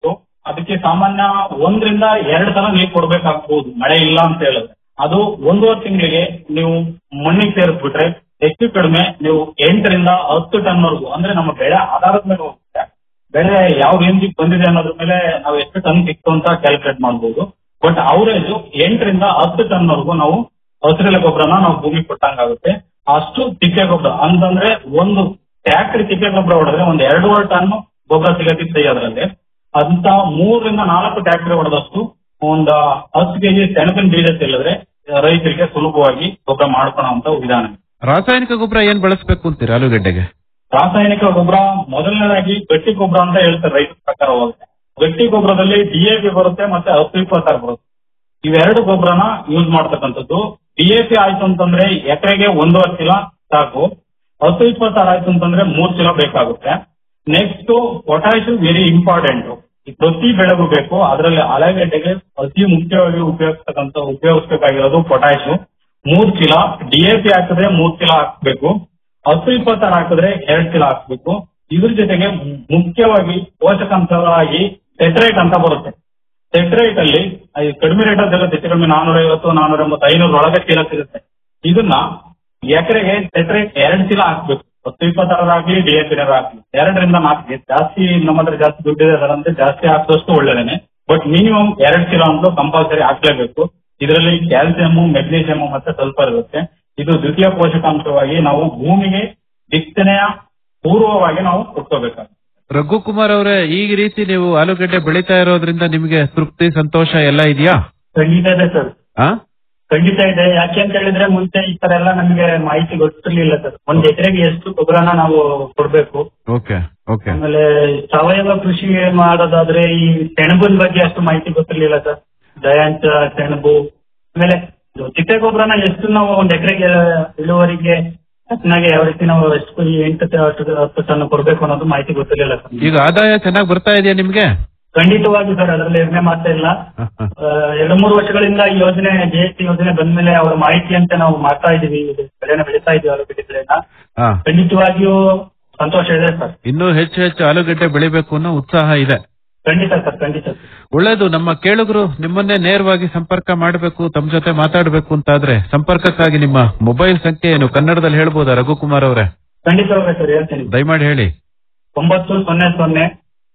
ಅದಕ್ಕೆ ಸಾಮಾನ್ಯ ಒಂದರಿಂದ ಎರಡು ಸಲ ನೀರು ಕೊಡ್ಬೇಕಾಗ್ಬೋದು ಮಳೆ ಇಲ್ಲ ಅಂತ ಹೇಳಿದ್ರೆ ಅದು ಒಂದೂವರೆ ತಿಂಗಳಿಗೆ ನೀವು ಮಣ್ಣಿಗೆ ಸೇರಿಸ್ಬಿಟ್ರೆ ಹೆಚ್ಚು ಕಡಿಮೆ ನೀವು ಎಂಟರಿಂದ ಹತ್ತು ಟನ್ ವರೆಗೂ ಅಂದ್ರೆ ನಮ್ಮ ಬೆಳೆ ಆಧಾರದ ಮೇಲೆ ಹೋಗುತ್ತೆ ಬೆಳೆ ಯಾವ ರೇಂಜಿಗೆ ಬಂದಿದೆ ಅನ್ನೋದ್ರ ಮೇಲೆ ನಾವು ಎಷ್ಟು ಟನ್ ಸಿಕ್ತು ಅಂತ ಕ್ಯಾಲ್ಕುಲೇಟ್ ಮಾಡ್ಬೋದು ಬಟ್ ಅವರೇಜ್ ಎಂಟರಿಂದ ಹತ್ತು ಟನ್ ವರೆಗೂ ನಾವು ಹಸಿರೆಲೆ ಗೊಬ್ಬರನ ನಾವು ಭೂಮಿಗೆ ಕೊಟ್ಟಂಗಾಗುತ್ತೆ ಅಷ್ಟು ತಿಪ್ಪೆ ಗೊಬ್ಬರ ಅಂತಂದ್ರೆ ಒಂದು ಟ್ಯಾಕ್ಟ್ರಿ ತಿಪ್ಪೆ ಗೊಬ್ಬರ ಹೊಡೆದ್ರೆ ಒಂದು ಎರಡೂವರೆ ಟನ್ ಗೊಬ್ಬರ ಸಿಗತ್ತಿತ್ತು ಅದರಲ್ಲಿ ಅಂತ ಮೂರರಿಂದ ನಾಲ್ಕು ಟ್ಯಾಕ್ಟ್ರಿ ಹೊಡೆದಷ್ಟು ಒಂದು ಹತ್ತು ಕೆಜಿ ಸೆಣಬಿನ ಬೀಜ ಚೆಲ್ಲಿದ್ರೆ ರೈತರಿಗೆ ಸುಲಭವಾಗಿ ಗೊಬ್ಬರ ಮಾಡ್ಕೊಳ್ಳೋ ವಿಧಾನ ರಾಸಾಯನಿಕ ಗೊಬ್ಬರ ಏನ್ ಬಳಸಬೇಕು ಅಂತೀರಾ ಆಲೂಗಡ್ಡೆಗೆ ರಾಸಾಯನಿಕ ಗೊಬ್ಬರ ಮೊದಲನೇದಾಗಿ ಗಟ್ಟಿ ಗೊಬ್ಬರ ಅಂತ ಹೇಳ್ತಾರೆ ರೈತರ ಪ್ರಕಾರ ಹೋಗುತ್ತೆ ಗಟ್ಟಿ ಗೊಬ್ಬರದಲ್ಲಿ ಡಿಎಪಿ ಬರುತ್ತೆ ಮತ್ತೆ ಹತ್ತು ಇಪ್ಪತ್ತಾರು ಬರುತ್ತೆ ಇವೆರಡು ಗೊಬ್ಬರನ ಯೂಸ್ ಮಾಡ್ತಕ್ಕಂಥದ್ದು ಡಿಎಪಿ ಆಯ್ತು ಅಂತಂದ್ರೆ ಎಕರೆಗೆ ಒಂದೂವರೆ ಚೀಲ ಸಾಕು ಹತ್ತು ಇಪ್ಪತ್ತಾರು ಆಯ್ತು ಅಂತಂದ್ರೆ ಮೂರ್ ಚೀಲ ಬೇಕಾಗುತ್ತೆ ನೆಕ್ಸ್ಟ್ ಪೊಟ್ಯಾಶ್ ವೆರಿ ಇಂಪಾರ್ಟೆಂಟ್ ಪ್ರತಿ ಬೆಳೆಗೂ ಬೇಕು ಅದರಲ್ಲಿ ಆಲೂಗಡ್ಡೆಗೆ ಅತಿ ಮುಖ್ಯವಾಗಿ ಉಪಯೋಗಿಸ್ತಕ್ಕಂಥ ಉಪಯೋಗಿಸಬೇಕಾಗಿರೋದು ಪೊಟ್ಯಾಶ್ ಮೂರ್ ಚೀಲ ಡಿಎಪಿ ಹಾಕಿದ್ರೆ ಮೂರ್ ಚೀಲ ಹಾಕ್ಬೇಕು ಹತ್ತು ಇಪ್ಪತ್ತಾರು ಹಾಕಿದ್ರೆ ಎರಡ್ ಚೀಲ ಹಾಕ್ಬೇಕು ಇದ್ರ ಜೊತೆಗೆ ಮುಖ್ಯವಾಗಿ ಪೋಷಕಾಂಶಗಳಾಗಿ ಸೆಟ್ರೈಟ್ ಅಂತ ಬರುತ್ತೆ ಸೆಟ್ರೈಟ್ ಅಲ್ಲಿ ಅದು ಕಡಿಮೆ ರೇಟ್ ಅಂತ ಹೆಚ್ಚು ಕಡಿಮೆ ನಾನೂರ ಐವತ್ತು ನಾನೂರ ಎಂಬತ್ತು ಐನೂರ ಒಳಗೆ ಚೀಲ ಸಿಗುತ್ತೆ ಇದನ್ನ ಎಕರೆಗೆ ಸೆಟ್ರೈಟ್ ಎರಡ್ ಚೀಲ ಹಾಕ್ಬೇಕು ಹತ್ತು ಇಪ್ಪತ್ತಾರು ಆಗ್ಲಿ ಡಿ ಎ ಆಗ್ಲಿ ಎರಡರಿಂದ ನಾಲ್ಕು ಜಾಸ್ತಿ ನಮ್ಮ ಹತ್ರ ಜಾಸ್ತಿ ದುಡ್ಡಿದೆ ಅದರಂತೆ ಜಾಸ್ತಿ ಹಾಕಿದಷ್ಟು ಒಳ್ಳೇದೇನೆ ಬಟ್ ಮಿನಿಮಮ್ ಎರಡ್ ಚೀಲ ಅಂತೂ ಕಂಪಲ್ಸರಿ ಹಾಕ್ಲೇಬೇಕು ಇದರಲ್ಲಿ ಕ್ಯಾಲ್ಸಿಯಂ ಮೆಗ್ನೀಷಿಯಂ ಮತ್ತೆ ಸ್ವಲ್ಪ ಇರುತ್ತೆ ಇದು ದ್ವಿತೀಯ ಪೋಷಕಾಂಶವಾಗಿ ನಾವು ಭೂಮಿಗೆ ಬಿತ್ತನೆಯ ಪೂರ್ವವಾಗಿ ನಾವು ಕೊಟ್ಕೋಬೇಕಾಗುತ್ತೆ ರಘುಕುಮಾರ್ ಅವರೇ ಈ ರೀತಿ ನೀವು ಆಲೂಗಡ್ಡೆ ಬೆಳೀತಾ ಇರೋದ್ರಿಂದ ನಿಮಗೆ ತೃಪ್ತಿ ಸಂತೋಷ ಎಲ್ಲ ಇದೆಯಾ ಖಂಡಿತ ಇದೆ ಸರ್ ಆ ಖಂಡಿತ ಇದೆ ಯಾಕೆ ಅಂತ ಹೇಳಿದ್ರೆ ಮುಂಚೆ ಈ ತರ ಎಲ್ಲ ನಮಗೆ ಮಾಹಿತಿ ಗೊತ್ತಿರ್ಲಿಲ್ಲ ಸರ್ ಒಂದ್ ಎಕರೆಗೆ ಎಷ್ಟು ಗೊಬ್ಬರನ ನಾವು ಕೊಡ್ಬೇಕು ಓಕೆ ಓಕೆ ಆಮೇಲೆ ಸಾವಯವ ಕೃಷಿ ಮಾಡೋದಾದ್ರೆ ಈ ಸೆಣಬಿನ ಬಗ್ಗೆ ಅಷ್ಟು ಮಾಹಿತಿ ಗೊತ್ತಿರ್ಲಿಲ್ಲ ಸರ್ ದಯಾಂಚ ಸೆಣಬು ಆಮೇಲೆ ಇದು ತಿಪ್ಪೆ ಗೊಬ್ಬರನ ಎಷ್ಟು ನಾವು ಒಂದ್ ಎಕರೆಗೆ ಇಳುವರಿಗೆ ಚೆನ್ನಾಗಿ ಯಾವ ರೀತಿ ನಾವು ಎಷ್ಟು ಈ ಎಂಟು ಟ- ಹತ್ತು ಹತ್ತು ಟನ್ ಕೊಡ್ಬೇಕು ಅನ್ನೋದು ಮಾಹಿತಿ ಗೊತ್ತಿರ್ಲಿಲ್ಲ ಸರ್ ಈಗ ಆದಾಯ ಚೆನ್ನಾಗಿ ಬರ್ತಾ ಇದೆಯಾ ನಿಮ್ಗೆ ಖಂಡಿತವಾಗಿ ಸರ್ ಅದರಲ್ಲಿ ಯೋಚನೆ ಮಾಡ್ತಾ ಇಲ್ಲ ಆ, ಎರಡು ಮೂರು ವರ್ಷಗಳಿಂದ ಈ ಯೋಜನೆ ಜಿ ಎಸ್ ಟಿ ಯೋಜನೆ ಬಂದ್ಮೇಲೆ ಅವರ ಮಾಹಿತಿ ಅಂತ ನಾವು ಮಾಡ್ತಾ ಇದೀವಿ ಇದು ಬೆಳೆನ ಬೆಳೀತಾ ಇದೀವಿ ಆಲೂಗಡ್ಡೆ ಬೆಳೆನ ಹಾ ಖಂಡಿತವಾಗಿಯೂ ಸಂತೋಷ ಇದೆ ಸರ್ ಇನ್ನೂ ಹೆಚ್ಚು ಹೆಚ್ಚು ಆಲೂಗಡ್ಡೆ ಬೆಳಿಬೇಕು ಅನ್ನೋ ಉತ್ಸಾಹ ಇದೆ ಖಂಡಿತ ಸರ್ ಖಂಡಿತ ಸರ್ ಒಳ್ಳೇದು ನಮ್ಮ ಕೇಳುಗರು ನಿಮ್ಮನ್ನೇ ನೇರವಾಗಿ ಸಂಪರ್ಕ ಮಾಡಬೇಕು ತಮ್ಮ ಜೊತೆ ಮಾತಾಡಬೇಕು ಅಂತಾದ್ರೆ ಸಂಪರ್ಕಕ್ಕಾಗಿ ನಿಮ್ಮ ಮೊಬೈಲ್ ಸಂಖ್ಯೆ ಏನು ಕನ್ನಡದಲ್ಲಿ ಹೇಳ್ಬೋದಾ ರಘುಕುಮಾರ್ ಅವರೇ ಖಂಡಿತವಾಗಿ ಸರ್ ಹೇಳ್ತೀನಿ ದಯಮಾಡಿ ಹೇಳಿ ಒಂಬತ್ತು ಸೊನ್ನೆ ಸೊನ್ನೆ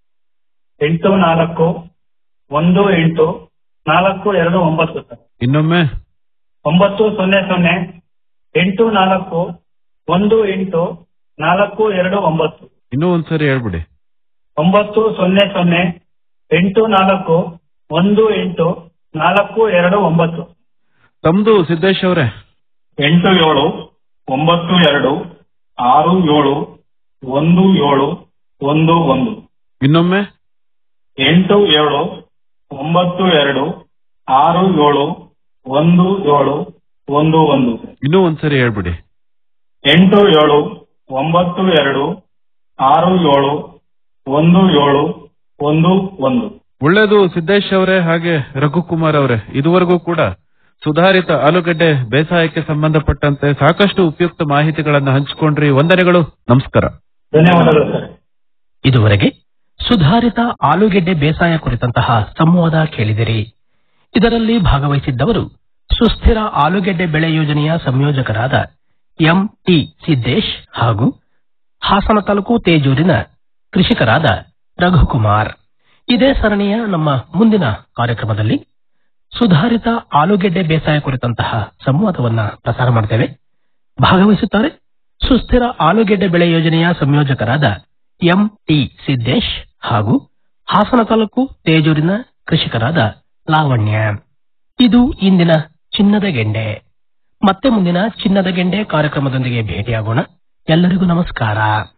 ಎಂಟು ನಾಲ್ಕು ಒಂದು ಎಂಟು ನಾಲ್ಕು ಎರಡು ಒಂಬತ್ತು ಸರ್ ಇನ್ನೊಮ್ಮೆ ಒಂಬತ್ತು ಸೊನ್ನೆ ಸೊನ್ನೆ ಎಂಟು ನಾಲ್ಕು ಒಂದು ಎಂಟು ನಾಲ್ಕು ಎರಡು ಒಂಬತ್ತು ಇನ್ನೂ ಒಂದ್ಸರಿ ಹೇಳ್ಬಿಡಿ ಒಂಬತ್ತು ಸೊನ್ನೆ ಸೊನ್ನೆ ಎಂಟು ನಾಲ್ಕು ಒಂದು ಎಂಟು ನಾಲ್ಕು ಎರಡು ಒಂಬತ್ತು ತಮ್ದು ಸಿದ್ದೇಶ್ ಅವರೇ ಎಂಟು ಏಳು ಒಂಬತ್ತು ಎರಡು ಆರು ಏಳು ಒಂದು ಏಳು ಒಂದು ಒಂದು ಇನ್ನೊಮ್ಮೆ ಎಂಟು ಏಳು ಒಂಬತ್ತು ಎರಡು ಆರು ಏಳು ಒಂದು ಏಳು ಒಂದು ಒಂದು ಇನ್ನೂ ಒಂದ್ಸರಿ ಹೇಳ್ಬಿಡಿ ಎಂಟು ಏಳು ಒಂಬತ್ತು ಎರಡು ಆರು ಏಳು ಒಂದು ಏಳು ಒಂದು ಒಂದು ಒಳ್ಳೇದು ಸಿದ್ದೇಶ್ ಅವರೇ ಹಾಗೆ ರಘುಕುಮಾರ್ ಅವರೇ ಇದುವರೆಗೂ ಕೂಡ ಸುಧಾರಿತ ಆಲೂಗಡ್ಡೆ ಬೇಸಾಯಕ್ಕೆ ಸಂಬಂಧಪಟ್ಟಂತೆ ಸಾಕಷ್ಟು ಉಪಯುಕ್ತ ಮಾಹಿತಿಗಳನ್ನು ಹಂಚಿಕೊಂಡ್ರಿ ವಂದನೆಗಳು ನಮಸ್ಕಾರ ಧನ್ಯವಾದಗಳು ಸರ್ ಇದುವರೆಗೆ ಸುಧಾರಿತ ಆಲೂಗೆಡ್ಡೆ ಬೇಸಾಯ ಕುರಿತಂತಹ ಸಂವಾದ ಕೇಳಿದಿರಿ ಇದರಲ್ಲಿ ಭಾಗವಹಿಸಿದ್ದವರು ಸುಸ್ಥಿರ ಆಲೂಗೆಡ್ಡೆ ಬೆಳೆ ಯೋಜನೆಯ ಸಂಯೋಜಕರಾದ ಎಂ ಟಿ ಸಿದ್ದೇಶ್ ಹಾಗೂ ಹಾಸನ ತಾಲೂಕು ತೇಜೂರಿನ ಕೃಷಿಕರಾದ ರಘುಕುಮಾರ್ ಇದೇ ಸರಣಿಯ ನಮ್ಮ ಮುಂದಿನ ಕಾರ್ಯಕ್ರಮದಲ್ಲಿ ಸುಧಾರಿತ ಆಲೂಗೆಡ್ಡೆ ಬೇಸಾಯ ಕುರಿತಂತಹ ಸಂವಾದವನ್ನ ಪ್ರಸಾರ ಮಾಡ್ತೇವೆ ಭಾಗವಹಿಸುತ್ತಾರೆ ಸುಸ್ಥಿರ ಆಲೂಗೆಡ್ಡೆ ಬೆಳೆ ಯೋಜನೆಯ ಸಂಯೋಜಕರಾದ ಎಂ ಟಿ ಸಿದ್ದೇಶ್ ಹಾಗೂ ಹಾಸನ ತಾಲೂಕು ತೇಜೂರಿನ ಕೃಷಿಕರಾದ ಲಾವಣ್ಯ ಇದು ಇಂದಿನ ಚಿನ್ನದ ಗೆಂಡೆ ಮತ್ತೆ ಮುಂದಿನ ಚಿನ್ನದ ಗೆಂಡೆ ಕಾರ್ಯಕ್ರಮದೊಂದಿಗೆ ಭೇಟಿಯಾಗೋಣ ಎಲ್ಲರಿಗೂ ನಮಸ್ಕಾರ